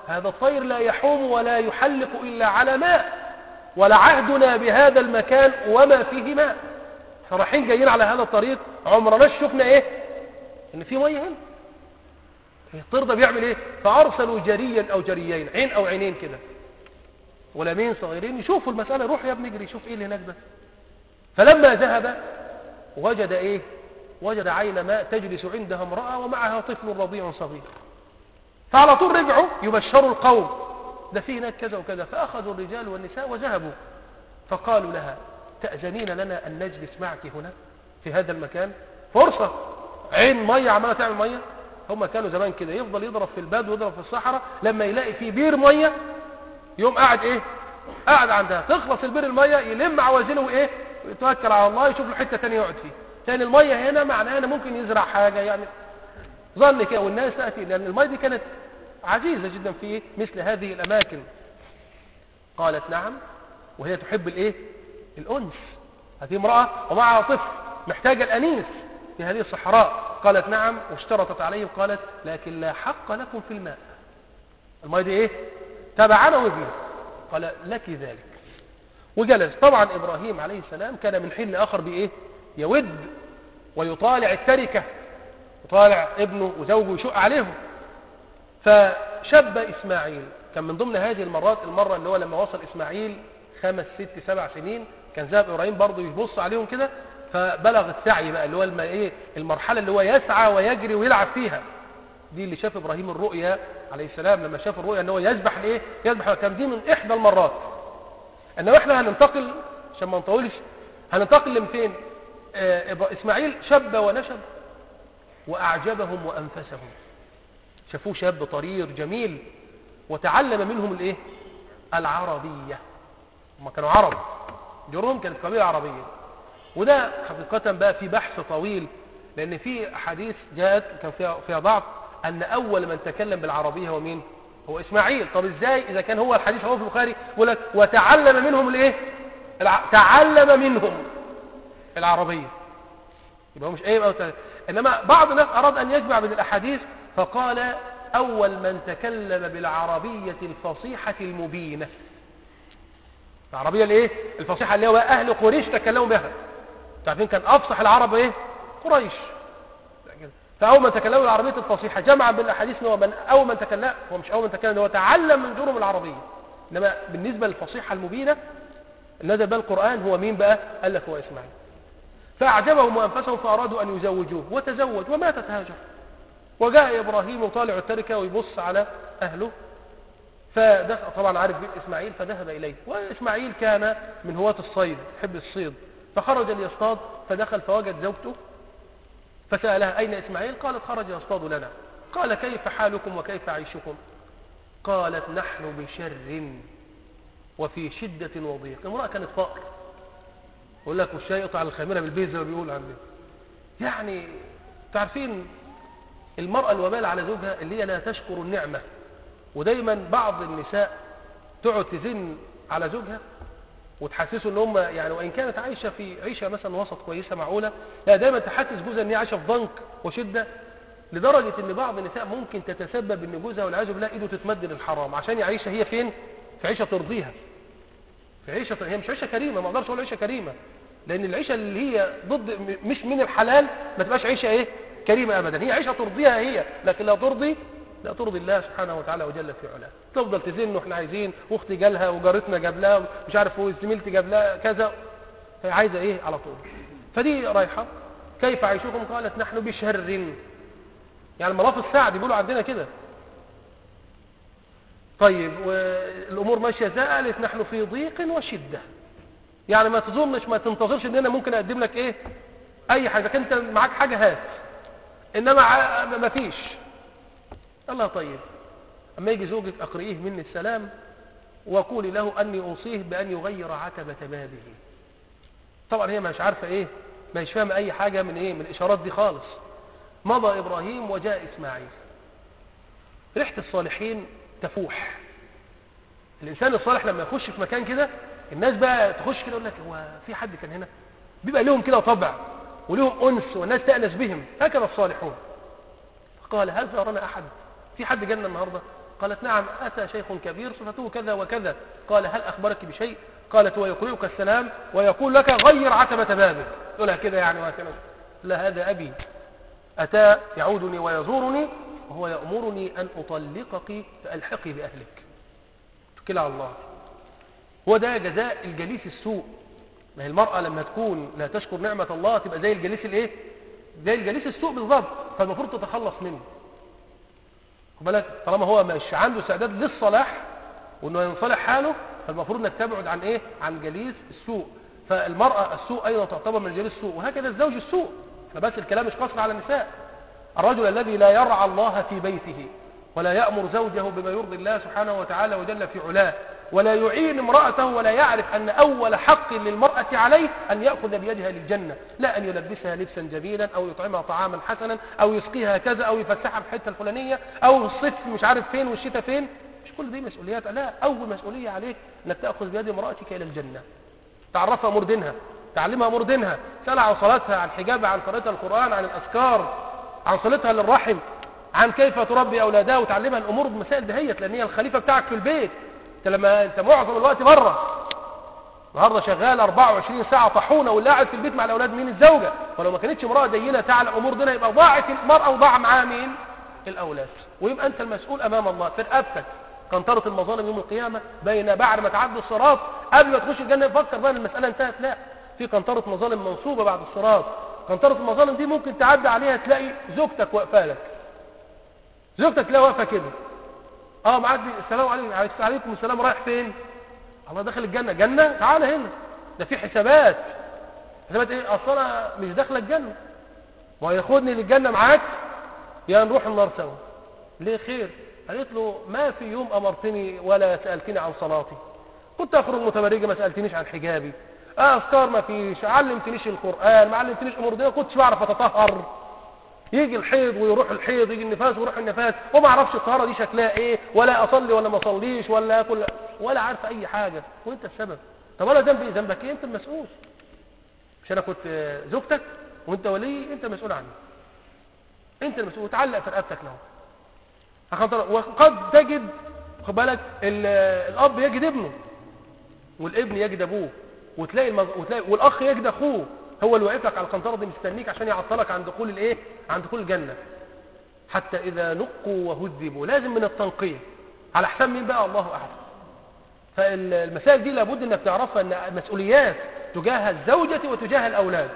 هذا الطير لا يحوم ولا يحلق إلا على ماء ولا عهدنا بهذا المكان وما فيه ماء احنا رايحين جايين على هذا الطريق عمرنا شفنا ايه ان في ميه هنا الطير ده بيعمل ايه فارسلوا جريا او جريين عين او عينين كده غلامين صغيرين يشوفوا المسألة روح يا ابني اجري شوف ايه اللي هناك ده فلما ذهب وجد ايه وجد عين ماء تجلس عندها امرأة ومعها طفل رضيع صغير فعلى طول رجعوا يبشروا القوم ده في هناك كذا وكذا فأخذوا الرجال والنساء وذهبوا فقالوا لها تأذنين لنا أن نجلس معك هنا في هذا المكان فرصة عين مية عمالة تعمل مية هم كانوا زمان كده يفضل يضرب في الباد ويضرب في الصحراء لما يلاقي في بير مية يوم قاعد ايه قاعد عندها تخلص البير المية يلم عوازله ايه ويتوكل على الله يشوف له حتة تانية يقعد فيه تاني المية هنا معناها انه ممكن يزرع حاجة يعني ظن كده والناس تأتي لأن المية دي كانت عزيزة جدا في مثل هذه الأماكن قالت نعم وهي تحب الايه الأنس هذه امرأة ومعها طفل محتاجة الأنيس في هذه الصحراء قالت نعم واشترطت عليهم قالت لكن لا حق لكم في الماء المية دي ايه تبعنا وابنه قال لك ذلك وجلس طبعا إبراهيم عليه السلام كان من حين لآخر بإيه يود ويطالع التركة يطالع ابنه وزوجه ويشق عليهم فشب إسماعيل كان من ضمن هذه المرات المرة اللي هو لما وصل إسماعيل خمس ست سبع سنين كان ذهب إبراهيم برضه يبص عليهم كده فبلغ السعي بقى اللي هو الم... إيه المرحلة اللي هو يسعى ويجري ويلعب فيها دي اللي شاف إبراهيم الرؤيا عليه السلام لما شاف الرؤيا ان هو يذبح الايه يذبح كان دي من إحدى المرات انما احنا هننتقل عشان ما نطولش هننتقل لمتين آه إسماعيل شب ونشب وأعجبهم وأنفسهم شافوه شاب طرير جميل وتعلم منهم الايه العربية هم كانوا عرب جرهم كانت قبيلة عربية وده حقيقة بقى في بحث طويل لأن في حديث جاءت كان فيها, فيها ضعف أن أول من تكلم بالعربية هو مين هو إسماعيل طب إزاي إذا كان هو الحديث هو في البخاري يقول لك وتعلم منهم الإيه الع... تعلم منهم العربية يبقى هو مش أي أو إنما بعض الناس أراد أن يجمع بين الأحاديث فقال أول من تكلم بالعربية الفصيحة المبينة العربية الايه الفصيحة اللي هو أهل قريش تكلموا بها تعرفين كان أفصح العرب ايه قريش فأول من تكلموا بالعربية الفصيحة جمعا بالأحاديث هو من أول من تكلم هو مش أول من تكلم هو تعلم من جرم العربية إنما بالنسبة للفصيحة المبينة نزل بها القرآن هو مين بقى قال لك هو إسماعيل فأعجبهم وأنفسهم فأرادوا أن يزوجوه وتزوج وماتت هاجر وجاء إبراهيم وطالع التركة ويبص على أهله فدخل طبعا عارف بيت إسماعيل فذهب إليه وإسماعيل كان من هواة الصيد يحب الصيد فخرج ليصطاد فدخل فوجد زوجته فسألها أين إسماعيل قالت خرج يصطاد لنا قال كيف حالكم وكيف عيشكم قالت نحن بشر وفي شدة وضيق امرأة كانت فقر يقول لك والشاي يقطع الخميرة بالبيت زي ما بيقول عندنا يعني تعرفين المرأة الوبال على زوجها اللي هي لا تشكر النعمة ودايما بعض النساء تقعد تزن على زوجها وتحسسه ان هم يعني وان كانت عايشه في عيشه مثلا وسط كويسه معقوله لا دايما تحسس جوزها ان هي عايشه في ضنك وشده لدرجه ان بعض النساء ممكن تتسبب ان جوزها والعياذ بالله ايده تتمد للحرام عشان يعيشها هي فين في عيشه ترضيها في عيشه هي مش عيشه كريمه ما اقدرش اقول عيشه كريمه لان العيشه اللي هي ضد مش من الحلال ما تبقاش عيشه ايه كريمه ابدا هي عيشه ترضيها هي لكن لا ترضي لا ترضي الله سبحانه وتعالى وجل في علاه تفضل تزن واحنا عايزين واختي جالها وجارتنا جاب لها مش عارف هو زميلتي جاب لها كذا هي عايزه ايه على طول فدي رايحه كيف عيشكم قالت نحن بشر يعني الملاف السعد بيقولوا عندنا كده طيب والامور ماشيه ازاي قالت نحن في ضيق وشده يعني ما تظنش ما تنتظرش ان انا ممكن اقدم لك ايه اي حاجه انت معاك حاجه هات انما ما فيش الله طيب اما يجي زوجك اقرئيه مني السلام وقولي له اني اوصيه بان يغير عتبه بابه طبعا هي مش عارفه ايه ما مش فاهمه اي حاجه من ايه من الاشارات دي خالص مضى ابراهيم وجاء اسماعيل ريحه الصالحين تفوح الانسان الصالح لما يخش في مكان كده الناس بقى تخش كده يقول لك هو في حد كان هنا بيبقى لهم كده طبع ولهم انس والناس تأنس بهم هكذا الصالحون قال هل زارنا احد في حد جانا النهارده قالت نعم أتى شيخ كبير صفته كذا وكذا قال هل أخبرك بشيء قالت ويقرئك السلام ويقول لك غير عتبة بابك تقولها كده يعني وهكذا لا هذا أبي أتى يعودني ويزورني وهو يأمرني أن أطلقك فألحقي بأهلك توكل على الله هو ده جزاء الجليس السوء ما هي المرأة لما تكون لا تشكر نعمة الله تبقى زي الجليس الايه زي الجليس السوء بالضبط فالمفروض تتخلص منه خد بالك طالما هو مش عنده استعداد للصلاح وانه ينصلح حاله فالمفروض انك تبعد عن ايه عن جليس السوء فالمرأة السوء ايضا تعتبر من جليس السوء وهكذا الزوج السوء فبس الكلام مش قصر على النساء الرجل الذي لا يرعى الله في بيته ولا يأمر زوجه بما يرضي الله سبحانه وتعالى وجل في علاه ولا يعين امرأته ولا يعرف أن أول حق للمرأة عليه أن يأخذ بيدها للجنة لا أن يلبسها لبسا جميلا أو يطعمها طعاما حسنا أو يسقيها كذا أو يفسحها في الحته الفلانية أو الصيف مش عارف فين والشتاء فين مش كل دي مسؤوليات لا أول مسؤولية عليك أنك تأخذ بيد امرأتك إلى الجنة تعرفها أمور دينها تعلمها أمور دينها سألها عن صلاتها عن حجابها عن قراءتها القرآن عن الأذكار عن صلتها للرحم عن كيف تربي أولادها وتعلمها الأمور بمسائل دهيت لأن هي الخليفة بتاعك في البيت انت لما انت معظم الوقت بره النهارده شغال 24 ساعه طحونه واللي قاعد في البيت مع الاولاد مين الزوجه ولو ما كانتش امراه دينه تعلم امور دينها يبقى ضاعت المراه وضاع معاها مين الاولاد ويبقى انت المسؤول امام الله في رقبتك قنطره المظالم يوم القيامه بين بعد ما تعدي الصراط قبل ما تخش الجنه فكر بقى ان المساله انتهت لا في قنطره مظالم منصوبه بعد الصراط قنطره المظالم دي ممكن تعدي عليها تلاقي زوجتك واقفه لك زوجتك تلاقيها واقفه كده اه معدي السلام عليكم عليكم السلام رايح فين الله داخل الجنه جنه تعال هنا ده في حسابات حسابات ايه اصل انا مش داخله الجنه وهياخدني للجنه معاك يا نروح النار سوا ليه خير قالت له ما في يوم امرتني ولا سالتني عن صلاتي كنت اخرج متبرجه ما سالتنيش عن حجابي اذكار ما فيش علمتنيش القران ما علمتنيش امور دي كنتش بعرف اتطهر يجي الحيض ويروح الحيض يجي النفاس ويروح النفاس وما اعرفش الطهاره دي شكلها ايه ولا اصلي ولا ما اصليش ولا اكل ولا عارف اي حاجه وانت السبب طب انا ذنبي ذنبك ايه انت المسؤول مش انا كنت زوجتك وانت ولي انت مسؤول عني انت المسؤول تعلق في رقبتك له وقد تجد خد بالك الاب يجد ابنه والابن يجد ابوه وتلاقي, المز... وتلاقي والاخ يجد اخوه هو اللي واقف لك على القنطره دي مستنيك عشان يعطلك عن دخول الايه عن دخول الجنه حتى اذا نقوا وهذبوا لازم من التنقيه على حساب مين بقى الله اعلم فالمسائل دي لابد انك تعرفها ان مسؤوليات تجاه الزوجه وتجاه الاولاد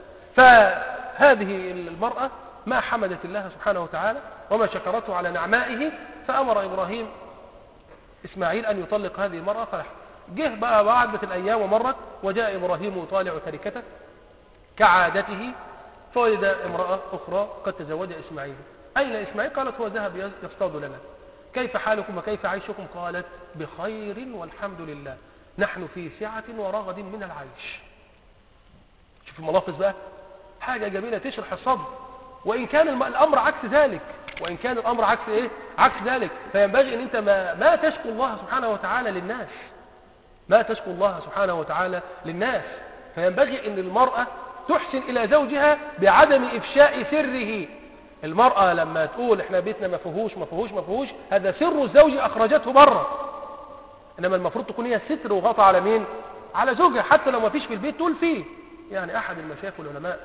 فهذه المراه ما حمدت الله سبحانه وتعالى وما شكرته على نعمائه فامر ابراهيم اسماعيل ان يطلق هذه المراه فلح جه بقى بعدت الايام ومرت وجاء ابراهيم يطالع تركته كعادته فوجد امرأة أخرى قد تزوج إسماعيل أين إسماعيل قالت هو ذهب يصطاد لنا كيف حالكم وكيف عيشكم قالت بخير والحمد لله نحن في سعة ورغد من العيش شوف الملافظ بقى حاجة جميلة تشرح الصدر وإن كان الأمر عكس ذلك وإن كان الأمر عكس إيه؟ عكس ذلك فينبغي أن أنت ما, ما تشكو الله سبحانه وتعالى للناس ما تشكو الله سبحانه وتعالى للناس فينبغي أن المرأة تحسن إلى زوجها بعدم إفشاء سره المرأة لما تقول احنا بيتنا ما فيهوش ما فيهوش ما فيهوش هذا سر الزوج أخرجته بره إنما المفروض تكون هي ستر وغطى على مين على زوجها حتى لو ما فيش في البيت تقول فيه يعني أحد المشايخ والعلماء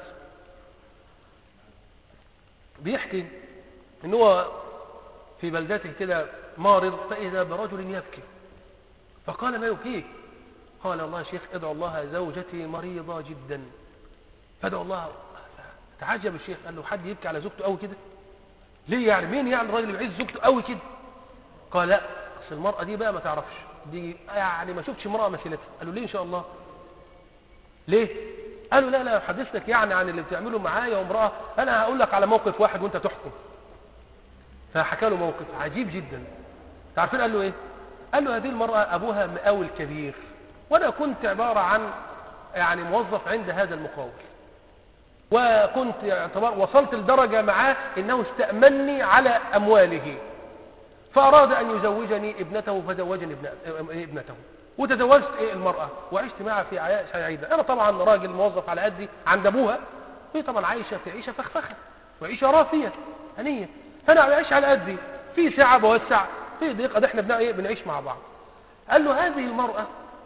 بيحكي ان هو في بلدته كده مارض فإذا برجل يبكي فقال ما يبكيك قال الله يا شيخ ادعو الله زوجتي مريضة جدا فدعو الله تعجب الشيخ قال له حد يبكي على زوجته قوي كده ليه يعني مين يعني الراجل اللي بيعز زوجته قوي كده قال لا اصل المرأة دي بقى ما تعرفش دي يعني ما شفتش امرأة مثلتها قال له ليه ان شاء الله ليه قالوا لا لا حدث لك يعني عن اللي بتعمله معايا وامرأة انا هقول لك على موقف واحد وانت تحكم فحكى له موقف عجيب جدا تعرفين قال له ايه قال له هذه المرأة ابوها مقاول كبير وانا كنت عبارة عن يعني موظف عند هذا المقاول وكنت يعتبر وصلت لدرجة معاه انه استأمني على امواله فاراد ان يزوجني ابنته فزوجني ابنته وتزوجت ايه المرأة وعشت معها في عياش سعيدة انا طبعا راجل موظف على قدي عند ابوها وهي طبعا عايشة في عيشة فخفخة وعيشة رافية هنية فانا عايش على قدي في ساعة بوسع في ضيق ده احنا بنع- إيه؟ بنعيش مع بعض قال له هذه المرأة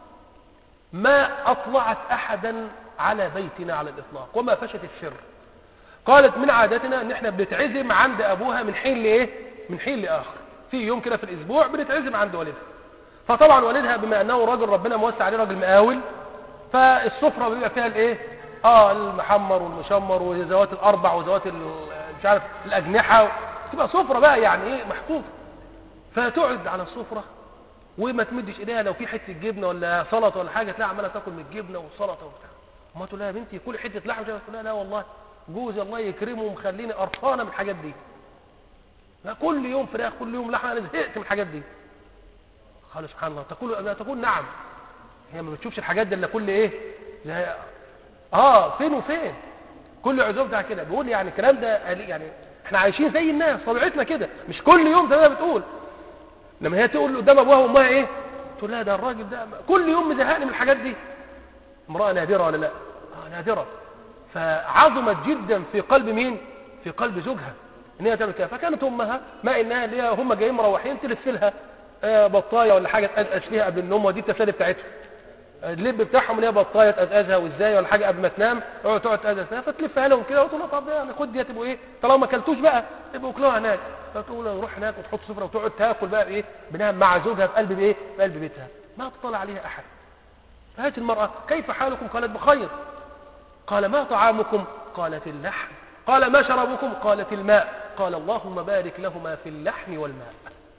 ما أطلعت أحدا على بيتنا على الإطلاق وما فشت السر قالت من عادتنا ان احنا بنتعزم عند ابوها من حين لايه من حين لاخر في يوم كده في الاسبوع بنتعزم عند والدها فطبعا والدها بما انه راجل ربنا موسع عليه راجل مقاول فالسفره بيبقى فيها الايه اه المحمر والمشمر وذوات الاربع وذوات ال- مش عارف الاجنحه تبقى سفره بقى يعني ايه محطوطه فتقعد على السفره وما تمدش ايديها لو في حته جبنه ولا سلطه ولا حاجه تلاقي عماله تاكل من الجبنه والسلطه وبتاع ما تقول لها يا بنتي كل حته لحم تقول لها لا والله جوزي الله يكرمه ومخليني قرفانه من الحاجات دي لا كل يوم فراخ كل يوم لحمه انا زهقت من الحاجات دي قال سبحان الله تقول تقول نعم هي ما بتشوفش الحاجات دي الا كل ايه لا اه فين وفين كل عزوم بتاع كده بيقول يعني الكلام ده قال- يعني احنا عايشين زي الناس طبيعتنا كده مش كل يوم زي ما بتقول لما هي تقول قدام ابوها وامها ايه تقول لها ده الراجل ده كل يوم مزهقني من الحاجات دي امراه نادره ولا لا اه نادره فعظمت جدا في قلب مين في قلب زوجها ان هي تعمل كده فكانت امها ما انها اللي هي هم جايين مروحين تلف لها آه، بطايه ولا حاجه تقزقز فيها قبل النوم ودي التسالي بتاعتهم اللب بتاعهم اللي هي بطايه تقزقزها وازاي ولا حاجه قبل ما تنام تقعد تقعد تقزقزها فتلفها لهم كده وتقول لها طب يعني خد دي تبقوا ايه طالما ما اكلتوش بقى يبقوا كلوها هناك فتقول لها روح هناك وتحط سفره وتقعد تاكل بقى ايه بناء مع زوجها في قلب ايه في قلب بيتها ما اطلع عليها احد فهذه المراه كيف حالكم قالت بخير قال ما طعامكم قالت اللحم قال ما شربكم قالت الماء قال اللهم بارك لهما في اللحم والماء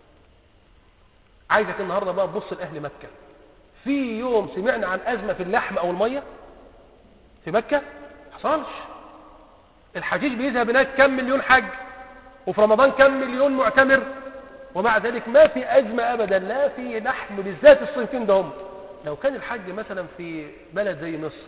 عايزك النهارده بقى تبص لاهل مكه في يوم سمعنا عن ازمه في اللحم او الميه في مكه حصلش الحجيج بيذهب هناك كم مليون حج وفي رمضان كم مليون معتمر ومع ذلك ما في ازمه ابدا لا في لحم بالذات الصنفين ده هم لو كان الحج مثلا في بلد زي مصر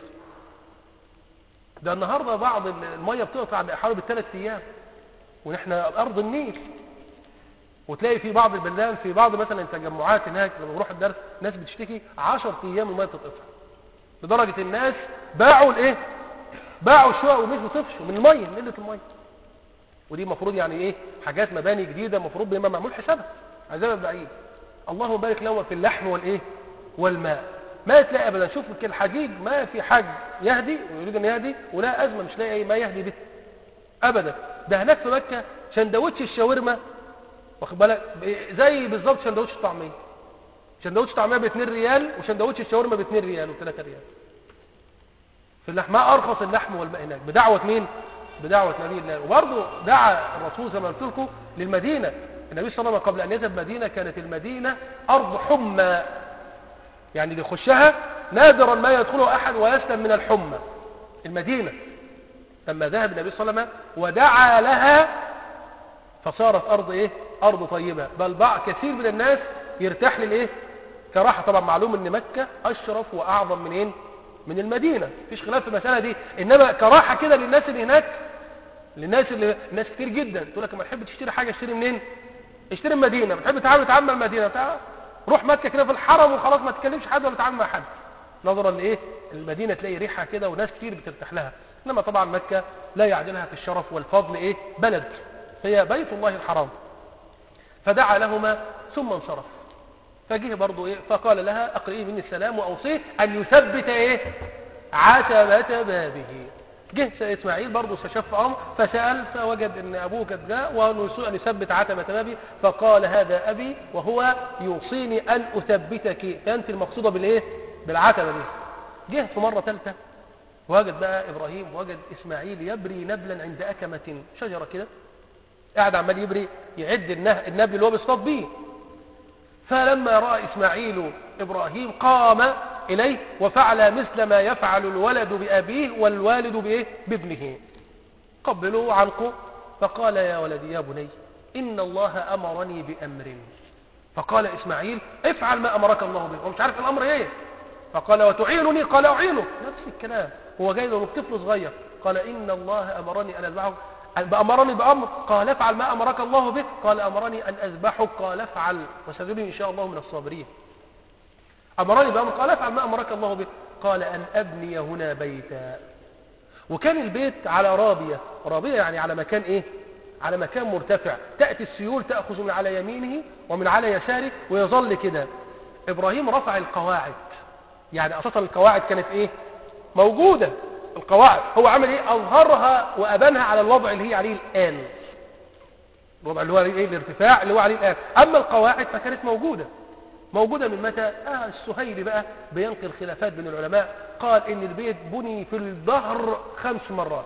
ده النهارده بعض الميه بتقطع حوالي بالثلاث ايام ونحن ارض النيل وتلاقي في بعض البلدان في بعض مثلا التجمعات هناك لما بروح الدرس ناس بتشتكي 10 ايام الميه بتتقطع لدرجه الناس باعوا الايه باعوا الشقق ومش بتطفشوا من الميه من قله الميه ودي المفروض يعني ايه حاجات مباني جديده المفروض بيبقى معمول حسابها عذاب بعيد اللهم بارك لهم في اللحم والايه والماء ما تلاقي ابدا شوف الحجيج ما في حج يهدي ويريد ان يهدي ولا ازمه مش لاقي ما يهدي به ابدا ده هناك في مكه سندوتش الشاورما واخد بالك زي بالظبط سندوتش الطعميه سندوتش طعميه ب 2 ريال وسندوتش الشاورما ب 2 ريال و3 ريال في اللحم ما ارخص اللحم والماء هناك بدعوه مين بدعوه نبي الله وبرضه دعا الرسول زي ما قلت لكم للمدينه النبي صلى الله عليه وسلم قبل ان يذهب المدينه كانت المدينه ارض حمى يعني اللي يخشها نادرا ما يدخلها احد ويسلم من الحمى المدينه لما ذهب النبي صلى الله عليه وسلم ودعا لها فصارت ارض ايه ارض طيبه بل بعض كثير من الناس يرتاح للايه كراحه طبعا معلوم ان مكه اشرف واعظم من ايه من المدينه مفيش خلاف في المساله دي انما كراحه كده للناس اللي هناك للناس اللي ناس كتير جدا تقول لك لما تحب تشتري حاجه اشتري منين اشتري المدينه بتحب تعامل تعامل المدينه تعال روح مكه كده في الحرم وخلاص ما تكلمش حد ولا تتعامل مع حد نظرا لايه المدينه تلاقي ريحه كده وناس كتير بترتاح لها انما طبعا مكه لا يعدلها في الشرف والفضل ايه بلد هي بيت الله الحرام فدعا لهما ثم انصرف فجه برضه ايه فقال لها اقرئي مني السلام واوصيه ان يثبت ايه عتبة بابه جه اسماعيل برضه شاف امر فسال فوجد ان ابوه قد جاء وانه ان يثبت عتبة بابه فقال هذا ابي وهو يوصيني ان اثبتك فانت المقصوده بالايه بالعتبه دي جه في مره ثالثه وجد بقى ابراهيم وجد اسماعيل يبري نبلا عند اكمه شجره كده قاعد عمال يبري يعد النبل اللي هو بيصطاد بيه فلما راى اسماعيل ابراهيم قام اليه وفعل مثل ما يفعل الولد بابيه والوالد بايه بابنه قبلوا عنقه فقال يا ولدي يا بني ان الله امرني بامر فقال اسماعيل افعل ما امرك الله به هو مش عارف الامر ايه فقال وتعينني قال اعينه نفس الكلام هو جاي له طفل صغير قال ان الله امرني ان اذبحه أمرني بأمر قال افعل ما أمرك الله به قال أمرني أن أذبحك قال افعل وستجدني إن شاء الله من الصابرين أمرني بأمر قال افعل ما أمرك الله به قال أن أبني هنا بيتا وكان البيت على رابية رابية يعني على مكان إيه على مكان مرتفع تأتي السيول تأخذ من على يمينه ومن على يساره ويظل كده إبراهيم رفع القواعد يعني أساسا القواعد كانت إيه موجودة القواعد هو عمل إيه أظهرها وأبانها على الوضع اللي هي عليه الآن الوضع اللي هو عليه إيه الارتفاع اللي هو عليه الآن أما القواعد فكانت موجودة موجودة من متى آه السهيلي بقى بينقل خلافات بين العلماء قال إن البيت بني في الظهر خمس مرات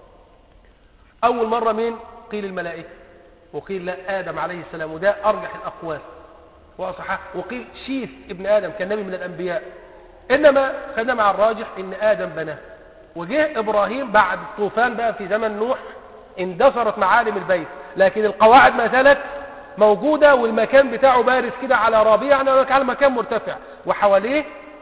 أول مرة مين قيل الملائكة وقيل لا آدم عليه السلام وده أرجح الأقوال وأصحى وقيل شيث ابن آدم كان نبي من الأنبياء إنما خدنا مع الراجح إن آدم بناه وجه إبراهيم بعد الطوفان بقى في زمن نوح اندثرت معالم البيت لكن القواعد ما زالت موجودة والمكان بتاعه بارز كده على رابية يعني على مكان مرتفع وحواليه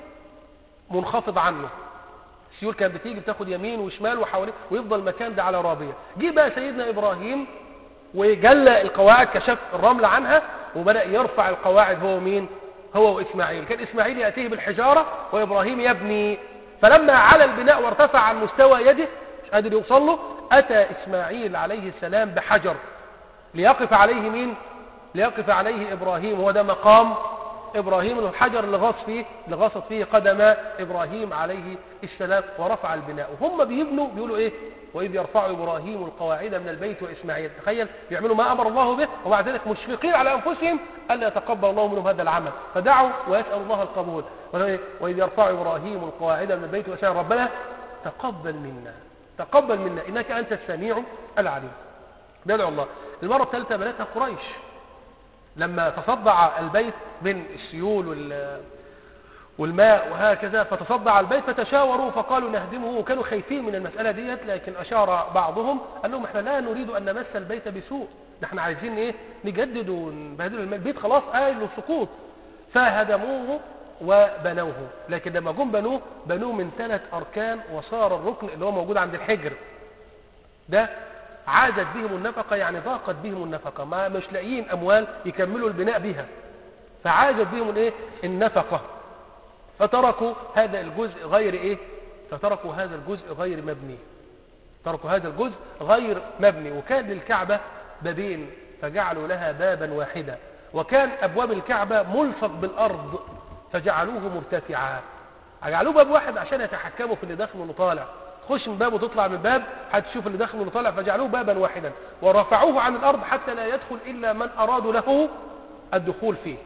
منخفض عنه السيول كانت بتيجي بتاخد يمين وشمال وحواليه ويفضل المكان ده على رابية جه بقى سيدنا إبراهيم وجلى القواعد كشف الرمل عنها وبدأ يرفع القواعد هو مين هو وإسماعيل كان إسماعيل يأتيه بالحجارة وإبراهيم يبني فلما على البناء وارتفع عن مستوى يده مش قادر يوصل له أتى إسماعيل عليه السلام بحجر ليقف عليه مين ليقف عليه إبراهيم وده مقام إبراهيم الحجر اللي غاص فيه اللي غاصت فيه قدم إبراهيم عليه السلام ورفع البناء وهم بيبنوا بيقولوا إيه وإذ يرفع إبراهيم القواعد من البيت وإسماعيل تخيل بيعملوا ما أمر الله به ومع ذلك مشفقين على أنفسهم ألا يتقبل الله منهم هذا العمل فدعوا ويسأل الله القبول وإذ يرفع إبراهيم القواعد من البيت وإسماعيل ربنا تقبل منا تقبل منا إنك أنت السميع العليم بيدعو الله المرة الثالثة بناتها قريش لما تصدع البيت بين السيول وال والماء وهكذا فتصدع البيت فتشاوروا فقالوا نهدمه وكانوا خايفين من المسألة ديت لكن أشار بعضهم قال لهم احنا لا نريد أن نمس البيت بسوء نحن عايزين ايه نجدد ونبهدل البيت خلاص قال له سقوط فهدموه وبنوه لكن لما جم بنوه بنوه من ثلاث أركان وصار الركن اللي هو موجود عند الحجر ده عادت بهم النفقة يعني ضاقت بهم النفقة ما مش لاقيين أموال يكملوا البناء بها فعادت بهم الايه النفقة فتركوا هذا الجزء غير ايه فتركوا هذا الجزء غير مبني تركوا هذا الجزء غير مبني وكان للكعبة بابين فجعلوا لها بابا واحدا وكان أبواب الكعبة ملصق بالأرض فجعلوه مرتفعا جعلوه باب واحد عشان يتحكموا في اللي داخل واللي طالع تخش من باب وتطلع من باب هتشوف اللي داخل واللي طالع فجعلوه بابا واحدا ورفعوه عن الأرض حتى لا يدخل إلا من أرادوا له الدخول فيه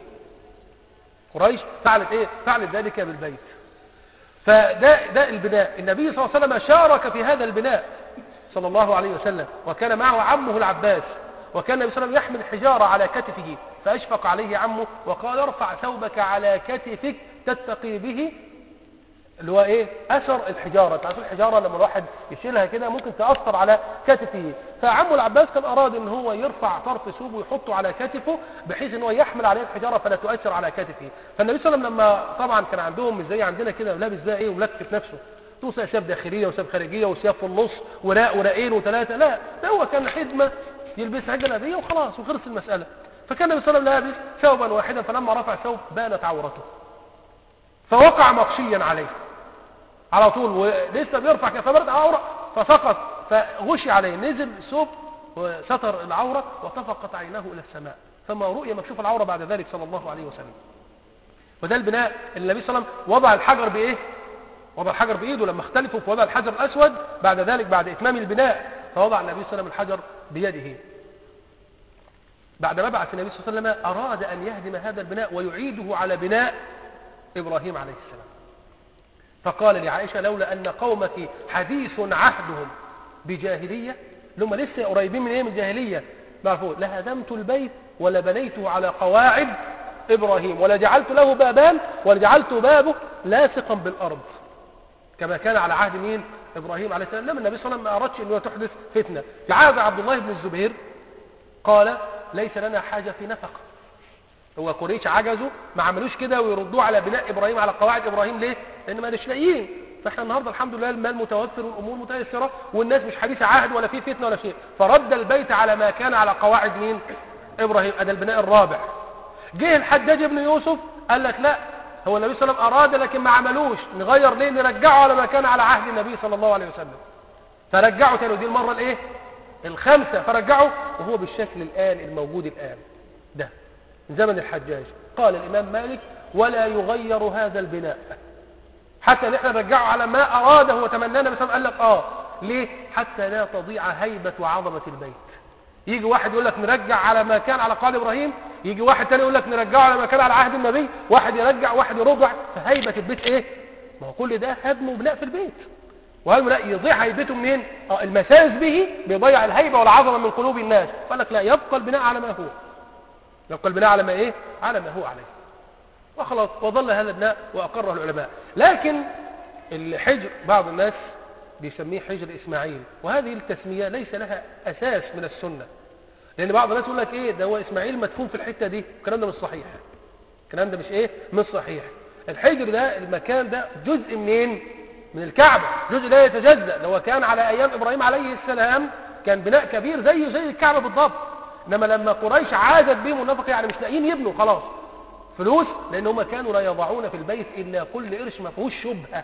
قريش فعلت ايه فعلت ذلك بالبيت فده ده البناء النبي صلى الله عليه وسلم شارك في هذا البناء صلى الله عليه وسلم وكان معه عمه العباس وكان النبي صلى الله عليه وسلم يحمل حجارة على كتفه فأشفق عليه عمه وقال ارفع ثوبك على كتفك تتقي به اللي هو ايه اثر الحجاره تعرف الحجاره لما الواحد يشيلها كده ممكن تاثر على كتفه فعمه العباس كان اراد ان هو يرفع طرف ثوبه ويحطه على كتفه بحيث ان هو يحمل عليه الحجاره فلا تؤثر على كتفه فالنبي صلى الله عليه وسلم لما طبعا كان عندهم مش زي عندنا كده لابس زي ايه وملكف نفسه توصى سياف داخليه وسياف خارجيه وسياف في النص وراء وراءين وثلاثه لا ده هو كان حدمه يلبسها جلابيه وخلاص وخلص المساله فكان النبي صلى الله عليه وسلم لابس ثوبا واحدا فلما رفع ثوب بانت عورته فوقع مغشيا عليه على طول ولسه بيرفع كده فبرد عورة فسقط فغشي عليه نزل ثوب وستر العورة وطفقت عيناه إلى السماء فما رؤي مكشوف العورة بعد ذلك صلى الله عليه وسلم وده البناء اللي النبي صلى الله عليه وسلم وضع الحجر بإيه وضع الحجر بإيده لما اختلفوا في وضع الحجر الأسود بعد ذلك بعد إتمام البناء فوضع النبي صلى الله عليه وسلم الحجر بيده بعد ما بعث النبي صلى الله عليه وسلم أراد أن يهدم هذا البناء ويعيده على بناء إبراهيم عليه السلام فقال لعائشة لولا أن قومك حديث عهدهم بجاهلية لما لسه قريبين من ايه من الجاهلية معرفوه لهدمت البيت ولبنيته على قواعد إبراهيم ولجعلت له بابان ولجعلت بابه لاصقا بالأرض كما كان على عهد مين إبراهيم عليه السلام لما النبي صلى الله عليه وسلم ما أردش أنه تحدث فتنة في عهد عبد الله بن الزبير قال ليس لنا حاجة في نفقه هو قريش عجزوا ما عملوش كده ويردوه على بناء ابراهيم على قواعد ابراهيم ليه لان ما مش لاقيين فاحنا النهارده الحمد لله المال متوفر والامور متيسره والناس مش حديث عهد ولا في فتنه ولا شيء فرد البيت على ما كان على قواعد مين ابراهيم ادى البناء الرابع جه الحجاج ابن يوسف قال لك لا هو النبي صلى الله عليه وسلم اراد لكن ما عملوش نغير ليه نرجعه على ما كان على عهد النبي صلى الله عليه وسلم فرجعوا تاني دي المره الايه الخمسة فرجعوا وهو بالشكل الآن الموجود الآن ده من زمن الحجاج قال الإمام مالك ولا يغير هذا البناء حتى نحن نرجعه على ما أراده وتمنانا بس قال لك آه ليه حتى لا تضيع هيبة وعظمة البيت يجي واحد يقول لك نرجع على ما كان على قال إبراهيم يجي واحد تاني يقول لك نرجعه على ما كان على عهد النبي واحد يرجع واحد يرجع فهيبة البيت ايه ما هو كل ده هدم وبناء في البيت وهل لا يضيع هيبته منين آه المساس به بيضيع الهيبة والعظمة من قلوب الناس قال لك لا يبقى البناء على ما هو يبقى البناء على ما ايه على ما هو عليه وخلاص وظل هذا البناء وأقره العلماء لكن الحجر بعض الناس بيسميه حجر إسماعيل وهذه التسمية ليس لها أساس من السنة لأن بعض الناس يقول لك إيه ده هو إسماعيل مدفون في الحتة دي الكلام ده مش صحيح الكلام ده مش إيه مش صحيح الحجر ده المكان ده جزء منين من الكعبة جزء لا يتجزأ لو كان على أيام إبراهيم عليه السلام كان بناء كبير زيه زي الكعبة بالضبط إنما لما قريش عادت بهم النفق يعني مش لاقيين يبنوا خلاص فلوس لأن هم كانوا لا يضعون في البيت إلا كل قرش ما فيهوش شبهة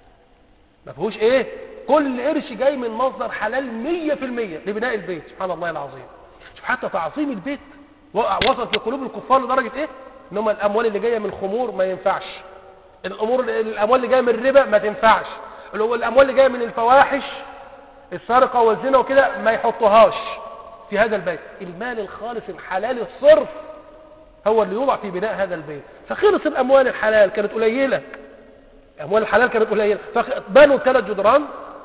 ما فيهوش إيه كل قرش جاي من مصدر حلال مية في المية لبناء البيت سبحان الله العظيم شوف حتى تعظيم البيت وصل في قلوب الكفار لدرجة إيه إن هم الأموال اللي جاية من خمور ما ينفعش الأمور الأموال اللي جاية من الربا ما تنفعش الأموال اللي جاية من الفواحش السرقة والزنا وكده ما يحطوهاش في هذا البيت المال الخالص الحلال الصرف هو اللي يوضع في بناء هذا البيت فخلص الأموال الحلال كانت قليلة أموال الحلال كانت قليلة فبنوا ثلاث جدران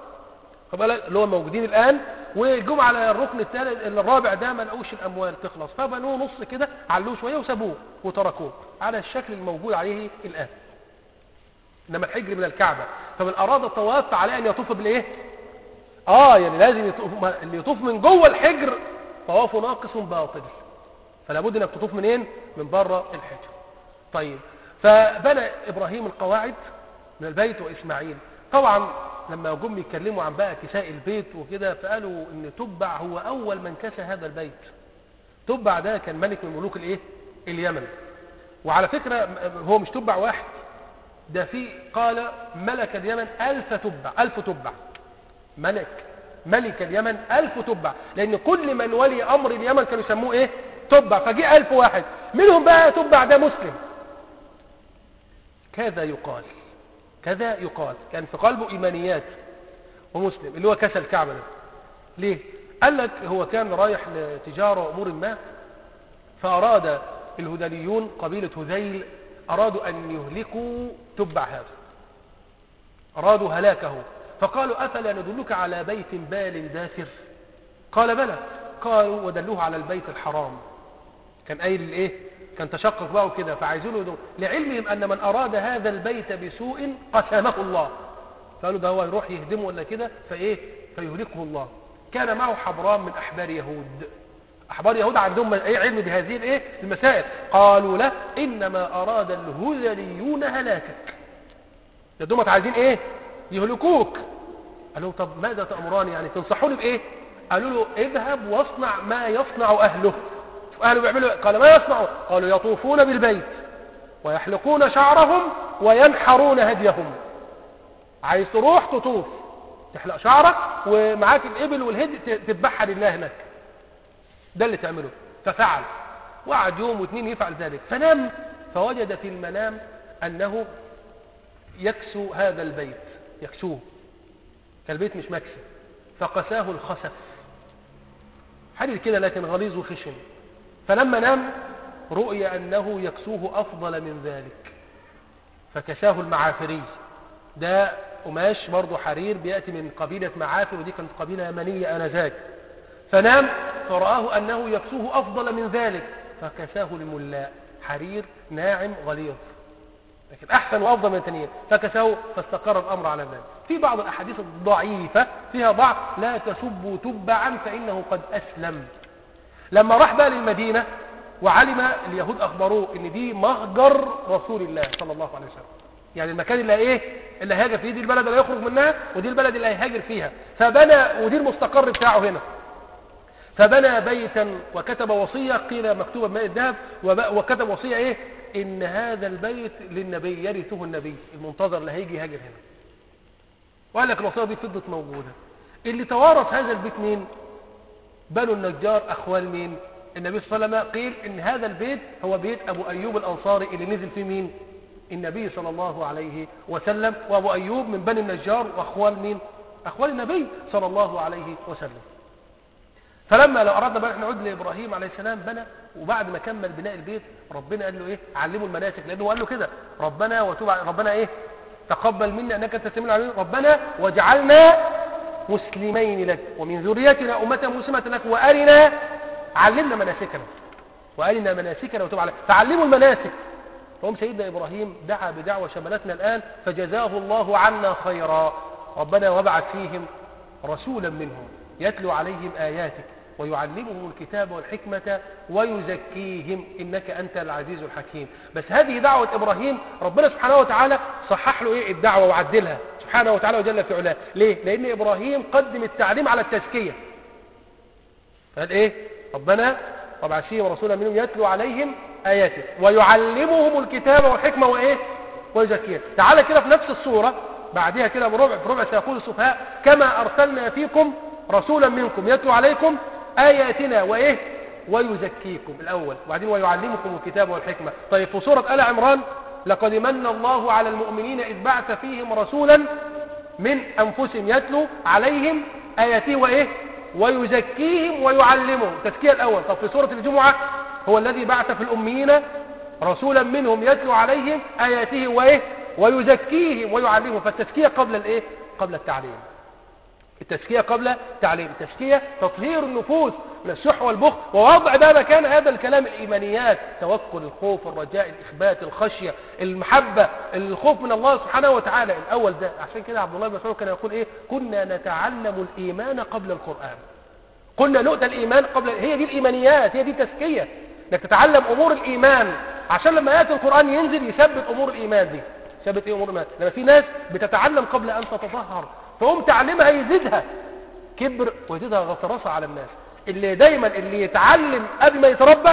اللي هو موجودين الآن وجم على الركن الثالث الرابع ده ما لقوش الأموال تخلص فبنوه نص كده علوه شوية وسابوه وتركوه على الشكل الموجود عليه الآن إنما الحجر من الكعبة فمن أراد الطواف فعليه أن يطوف بالإيه آه يعني لازم يطوف اللي يطوف من جوه الحجر طوافه ناقص باطل فلا بد انك تطوف منين من بره الحجر طيب فبنى ابراهيم القواعد من البيت واسماعيل طبعا لما جم يتكلموا عن بقى كساء البيت وكده فقالوا ان تبع هو اول من كسى هذا البيت تبع ده كان ملك من ملوك الايه اليمن وعلى فكرة هو مش تبع واحد ده في قال ملك اليمن ألف تبع ألف تبع ملك ملك اليمن ألف تبع لأن كل من ولي أمر اليمن كانوا يسموه إيه تبع فجاء ألف واحد منهم بقى تبع ده مسلم كذا يقال كذا يقال كان في قلبه إيمانيات ومسلم اللي هو كسى الكعبة ده ليه قال لك هو كان رايح لتجارة وأمور ما فأراد الهذليون قبيلة هذيل أرادوا أن يهلكوا تبع هذا أرادوا هلاكه فقالوا أفلا ندلك على بيت بال دافر قال بلى قالوا ودلوه على البيت الحرام كان قايل الايه كان تشقق بقى وكده فعايزينه يدوم لعلمهم ان من اراد هذا البيت بسوء قسمه الله قالوا ده هو يروح يهدمه ولا كده فايه فيهلكه الله كان معه حبران من احبار يهود احبار يهود عندهم ايه علم بهذه الايه المسائل قالوا له انما اراد الهذليون هلاكك ده دول عايزين ايه يهلكوك قالوا طب ماذا تأمران يعني تنصحوني بايه قالوا له اذهب واصنع ما يصنع اهله أهله بيعملوا قال ما يصنعون قالوا يطوفون بالبيت ويحلقون شعرهم وينحرون هديهم عايز تروح تطوف تحلق شعرك ومعاك الإبل والهدي تذبحها لله هناك ده اللي تعمله ففعل وقعد يوم واثنين يفعل ذلك فنام فوجد في المنام أنه يكسو هذا البيت يكسوه كالبيت مش مكسي فقساه الخسف حديث كده لكن غليظ وخشن فلما نام رؤي أنه يكسوه أفضل من ذلك فكساه المعافري ده قماش برضه حرير بيأتي من قبيلة معافر ودي كانت قبيلة يمنية آنذاك فنام فرآه أنه يكسوه أفضل من ذلك فكساه الملاء حرير ناعم غليظ لكن أحسن وأفضل من التانيين فكساه فاستقر الأمر على ذلك في بعض الأحاديث الضعيفة فيها ضعف لا تسبوا تبعا فإنه قد أسلم لما راح بقى للمدينة وعلم اليهود أخبروه ان دي مهجر رسول الله صلى الله عليه وسلم يعني المكان اللي ايه اللي هاجر فيه دي البلد اللي هيخرج منها ودي البلد اللي هيهاجر فيها فبنى ودي المستقر بتاعه هنا فبنى بيتا وكتب وصية قيل مكتوبة بماء الذهب وكتب وصية ايه ان هذا البيت للنبي يرثه النبي المنتظر اللي هيجي يهاجر هنا وقال لك الوصية دي فضت موجودة اللي توارث هذا البيت مين بنو النجار أخوال مين النبي صلى الله عليه وسلم قيل إن هذا البيت هو بيت أبو أيوب الأنصاري اللي نزل فيه مين النبي صلى الله عليه وسلم وأبو أيوب من بني النجار وأخوال مين أخوال النبي صلى الله عليه وسلم فلما لو أردنا بقى نعود لإبراهيم عليه السلام بنى وبعد ما كمل بناء البيت ربنا قال له إيه علموا المناسك لأنه قال له كده ربنا وتوب ربنا إيه تقبل منا أنك أنت السميع العليم ربنا واجعلنا مسلمين لك ومن ذريتنا أمة مسلمة لك وأرنا علمنا مناسكنا وأرنا مناسكنا وتوب علينا فعلموا المناسك فهم سيدنا إبراهيم دعا بدعوة شملتنا الآن فجزاه الله عنا خيرا ربنا وابعث فيهم رسولا منهم يتلو عليهم آياتك ويعلمهم الكتاب والحكمة ويزكيهم إنك أنت العزيز الحكيم بس هذه دعوة إبراهيم ربنا سبحانه وتعالى صحح له إيه الدعوة وعدلها سبحانه وتعالى وجل في علاه ليه؟ لأن إبراهيم قدم التعليم على التزكية قال إيه ربنا وابعث فيهم رسولا منهم يتلو عليهم آياتك ويعلمهم الكتاب والحكمة وإيه ويزكيهم تعالى كده في نفس الصورة بعدها كده بربع في ربع سيقول السفهاء كما أرسلنا فيكم رسولا منكم يتلو عليكم آياتنا وإيه ويزكيكم الأول وبعدين ويعلمكم الكتاب والحكمة طيب في سورة آل عمران لقد من الله على المؤمنين إذ بعث فيهم رسولا من أنفسهم يتلو عليهم آياته وإيه ويزكيهم ويعلمهم تزكية الأول طب في سورة الجمعة هو الذي بعث في الأميين رسولا منهم يتلو عليهم آياته وإيه ويزكيهم ويعلمهم فالتزكية قبل الإيه قبل التعليم التزكية قبل تعليم التزكية تطهير النفوس من الشح والبخل ووضع بقى مكان هذا الكلام الإيمانيات توكل الخوف الرجاء الإخبات الخشية المحبة الخوف من الله سبحانه وتعالى الأول ده عشان كده عبد الله بن مسعود كان يقول إيه كنا نتعلم الإيمان قبل القرآن قلنا نؤتى الإيمان قبل هي دي الإيمانيات هي دي تزكية انك تتعلم أمور الإيمان عشان لما يأتي القرآن ينزل يثبت أمور الإيمان دي ثبت ايه امور الإيمان لما في ناس بتتعلم قبل ان تتطهر فهم تعلمها يزيدها كبر ويزيدها غطرسة على الناس اللي دايما اللي يتعلم قبل ما يتربى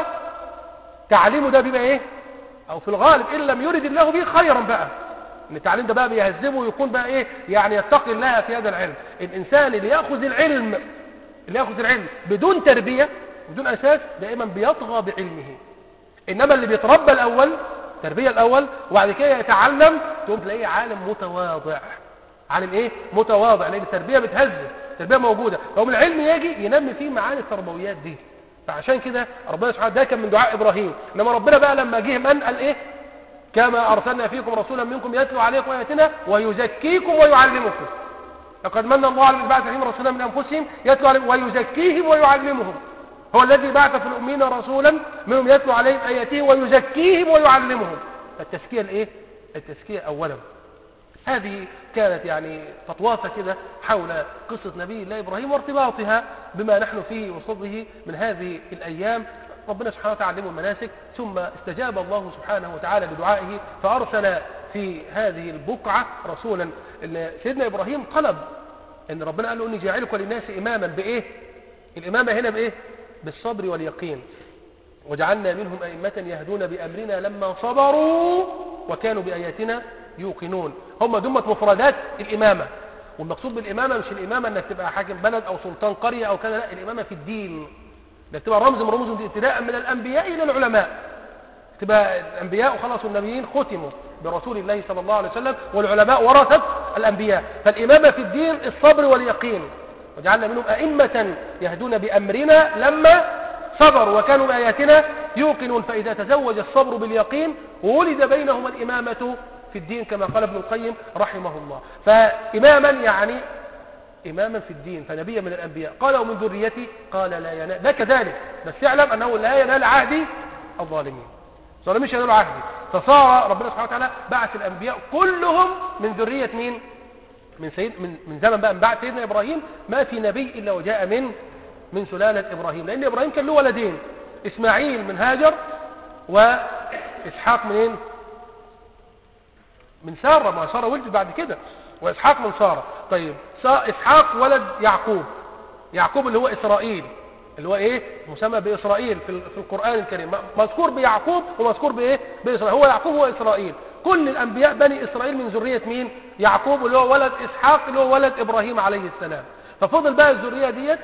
تعليمه ده بيبقى ايه او في الغالب ان لم يرد الله به خيرا بقى ان التعليم ده بقى بيهذبه ويكون بقى ايه يعني يتقي الله في هذا العلم الانسان اللي ياخذ العلم اللي ياخذ العلم بدون تربيه بدون اساس دائما بيطغى بعلمه انما اللي بيتربى الاول التربيه الاول وبعد كده يتعلم تقوم تلاقيه عالم متواضع عالم ايه متواضع لان التربيه بتهذب التربيه موجوده فهو من العلم يجي ينمي فيه معاني التربويات دي فعشان كده ربنا سبحانه ده كان من دعاء ابراهيم انما ربنا بقى لما جه من قال ايه كما ارسلنا فيكم رسولا منكم يتلو عليكم اياتنا ويزكيكم ويعلمكم لقد من الله على بعث فيهم رسولا من انفسهم يتلو عليهم ويزكيهم ويعلمهم هو الذي بعث في الامين رسولا منهم يتلو عليهم اياته ويزكيهم ويعلمهم التزكيه الايه التزكيه اولا هذه كانت يعني تطوافة كده حول قصة نبي الله إبراهيم وارتباطها بما نحن فيه وصده من هذه الأيام ربنا سبحانه وتعالى علمه المناسك ثم استجاب الله سبحانه وتعالى لدعائه فأرسل في هذه البقعة رسولا إن سيدنا إبراهيم طلب أن ربنا قال له أني جاعلك للناس إماما بإيه الإمامة هنا بإيه بالصبر واليقين وجعلنا منهم أئمة يهدون بأمرنا لما صبروا وكانوا بآياتنا يوقنون هم دمت مفردات الإمامة والمقصود بالإمامة مش الإمامة أنك تبقى حاكم بلد أو سلطان قرية أو كذا لا الإمامة في الدين انك تبقى رمز من رموز ابتداء من الأنبياء إلى العلماء تبقى الأنبياء وخلاص النبيين ختموا برسول الله صلى الله عليه وسلم والعلماء ورثت الأنبياء فالإمامة في الدين الصبر واليقين وجعلنا منهم أئمة يهدون بأمرنا لما صبروا وكانوا بآياتنا يوقنون فإذا تزوج الصبر باليقين ولد بينهما الإمامة في الدين كما قال ابن القيم رحمه الله فإماما يعني إماما في الدين فنبيا من الأنبياء قال ومن ذريتي قال لا ينال ده كذلك بس يعلم أنه لا ينال عهدي الظالمين الظالمين مش ينالوا عهدي فصار ربنا سبحانه وتعالى بعث الأنبياء كلهم من ذرية مين من, سيد من, من زمن بقى من بعد سيدنا إبراهيم ما في نبي إلا وجاء من من سلالة إبراهيم لأن إبراهيم كان له ولدين إسماعيل من هاجر وإسحاق منين من سارة ما سارة ولدت بعد كده وإسحاق من سارة طيب إسحاق ولد يعقوب يعقوب اللي هو إسرائيل اللي هو إيه مسمى بإسرائيل في, في القرآن الكريم مذكور بيعقوب ومذكور بإيه بإسرائيل هو يعقوب هو إسرائيل كل الأنبياء بني إسرائيل من ذرية مين يعقوب اللي هو ولد إسحاق اللي هو ولد إبراهيم عليه السلام ففضل بقى الذرية ديت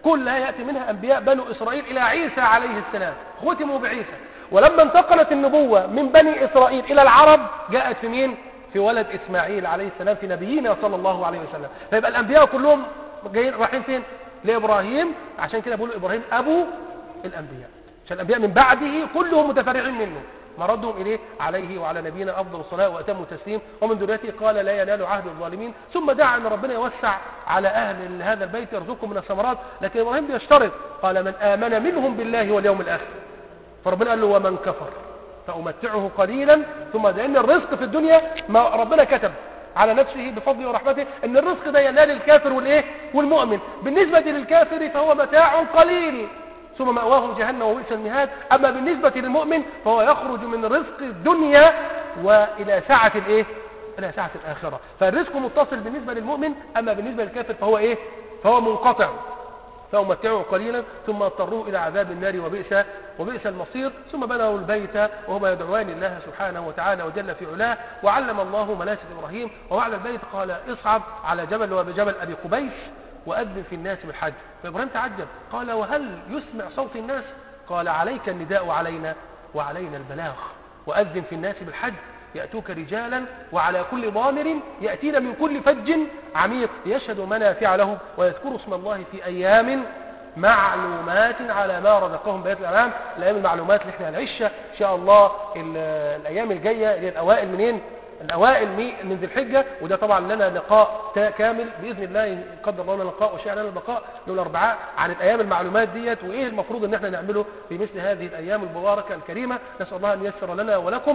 كلها يأتي منها أنبياء بنو إسرائيل إلى عيسى عليه السلام ختموا بعيسى ولما انتقلت النبوة من بني إسرائيل إلى العرب جاءت في مين؟ في ولد إسماعيل عليه السلام في نبينا صلى الله عليه وسلم فيبقى الأنبياء كلهم جايين رايحين فين؟ لإبراهيم عشان كده بيقولوا إبراهيم أبو الأنبياء عشان الأنبياء من بعده كلهم متفرعين منه مردهم إليه عليه وعلى نبينا أفضل الصلاة وأتم التسليم ومن ذريته قال لا ينال عهد الظالمين ثم دعا أن ربنا يوسع على أهل هذا البيت يرزقهم من الثمرات لكن إبراهيم بيشترط قال من آمن منهم بالله واليوم الآخر فربنا قال له ومن كفر فأمتعه قليلا ثم لأن الرزق في الدنيا ما ربنا كتب على نفسه بفضله ورحمته ان الرزق ده ينال الكافر والايه والمؤمن بالنسبة للكافر فهو متاع قليل ثم مأواه جهنم وبئس المهاد أما بالنسبة للمؤمن فهو يخرج من رزق الدنيا وإلى ساعة الإيه؟ إلى ساعة الآخرة فالرزق متصل بالنسبة للمؤمن أما بالنسبة للكافر فهو إيه؟ فهو منقطع فأمتعه قليلا ثم اضطروه إلى عذاب النار وبئس وبئس المصير ثم بنوا البيت وهما يدعوان الله سبحانه وتعالى وجل في علاه وعلم الله مناسك إبراهيم وبعد البيت قال اصعد على جبل وبجبل أبي قبيس وأذن في الناس بالحج فإبراهيم تعجب قال وهل يسمع صوت الناس قال عليك النداء علينا وعلينا البلاغ وأذن في الناس بالحج يأتوك رجالا وعلى كل ضامر يأتين من كل فج عميق ليشهدوا منافع لهم ويذكروا اسم الله في أيام معلومات على ما رزقهم بيت الأمام الأيام المعلومات اللي احنا هنعيشها إن شاء الله الأيام الجاية اللي الأوائل منين الأوائل من ذي الحجة وده طبعا لنا لقاء كامل بإذن الله قدر الله لنا لقاء وشاء لنا اللقاء يوم الأربعاء عن الأيام المعلومات ديت وإيه المفروض إن احنا نعمله في مثل هذه الأيام المباركة الكريمة نسأل الله أن ييسر لنا ولكم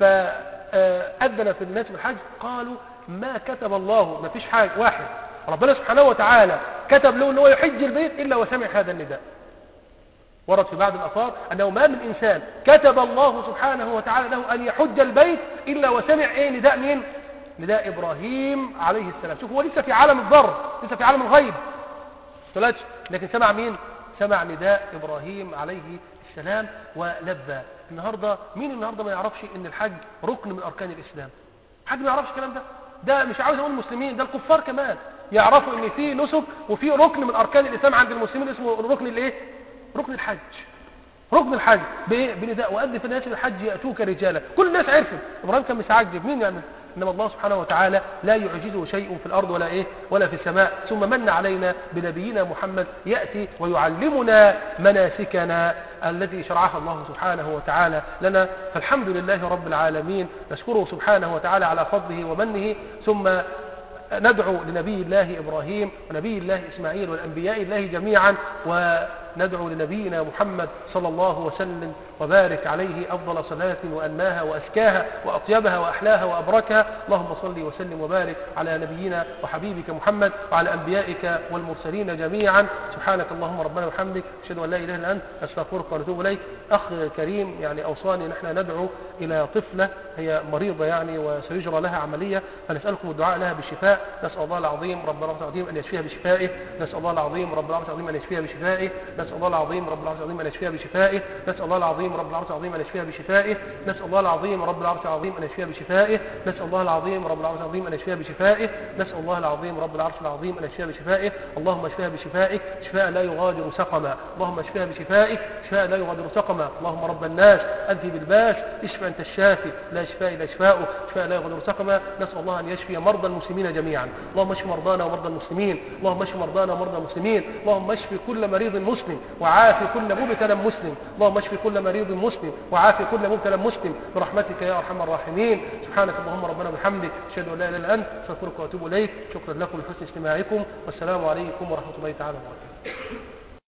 فأذن في الناس بالحج قالوا ما كتب الله ما فيش حاجة واحد ربنا سبحانه وتعالى كتب له أنه يحج البيت إلا وسمع هذا النداء ورد في بعض الأثار أنه ما من إنسان كتب الله سبحانه وتعالى له أن يحج البيت إلا وسمع إيه نداء مين نداء إبراهيم عليه السلام شوف هو لسه في عالم الذر لسه في عالم الغيب ثلاثة لكن سمع مين سمع نداء إبراهيم عليه السلام ولبى النهاردة مين النهاردة ما يعرفش ان الحج ركن من أركان الإسلام حد ما يعرفش الكلام ده ده مش عاوز اقول المسلمين ده الكفار كمان يعرفوا ان في نسك وفي ركن من أركان الإسلام عند المسلمين اسمه ركن الايه ركن الحج ركن الحج بايه بنداء وأذن في الناس الحج يأتوك رجالا كل الناس عرفت إبراهيم كان مستعجب مين يعمل إنما الله سبحانه وتعالى لا يعجزه شيء في الأرض ولا إيه ولا في السماء ثم من علينا بنبينا محمد يأتي ويعلمنا مناسكنا التي شرعها الله سبحانه وتعالى لنا فالحمد لله رب العالمين نشكره سبحانه وتعالى على فضله ومنه ثم ندعو لنبي الله إبراهيم ونبي الله إسماعيل والأنبياء الله جميعا وندعو لنبينا محمد صلى الله وسلم وبارك عليه أفضل صلاة وأناها وأزكاها وأطيبها وأحلاها وأبركها اللهم صل وسلم وبارك على نبينا وحبيبك محمد وعلى أنبيائك والمرسلين جميعا سبحانك اللهم ربنا وحمدك أشهد أن لا إله إلا أنت أستغفرك ونتوب إليك أخ كريم يعني أوصاني أن احنا ندعو إلى طفلة هي مريضة يعني وسيجرى لها عملية فنسألكم الدعاء لها بالشفاء نسأل الله العظيم رب العرش العظيم أن يشفيها بشفائه نسأل الله العظيم رب العرش العظيم أن يشفيها بشفائه نسأل الله العظيم رب العرش العظيم أن يشفيها بشفائه نسأل الله العظيم رب العرش العظيم أن يشفيها بشفائه نسأل الله العظيم رب العرش العظيم أن يشفيها بشفائه نسأل الله العظيم رب العرش العظيم أن يشفيها بشفائه نسأل الله العظيم رب العرش العظيم أن يشفيها بشفائه اللهم اشفيها بشفائك شفاء لا يغادر سقما اللهم اشفيها بشفائك شفاء لا يغادر سقما اللهم رب الناس أنت بالباس اشفى أنت الشافي لا شفاء إلا شفاؤك شفاء لا يغادر سقما نسأل الله أن يشفي مرضى المسلمين جميعا اللهم اشف مرضانا ومرضى المسلمين اللهم اشف مرضانا ومرضى المسلمين اللهم اشف كل مريض مسلم وعافي كل مبتلى مسلم اللهم اشف كل مريض مسلم وعافي كل مبتلى مسلم برحمتك يا ارحم الراحمين سبحانك اللهم ربنا وبحمدك اشهد ان لا اله الا انت استغفرك واتوب اليك شكرا لكم لحسن استماعكم والسلام عليكم ورحمه الله تعالى وبركاته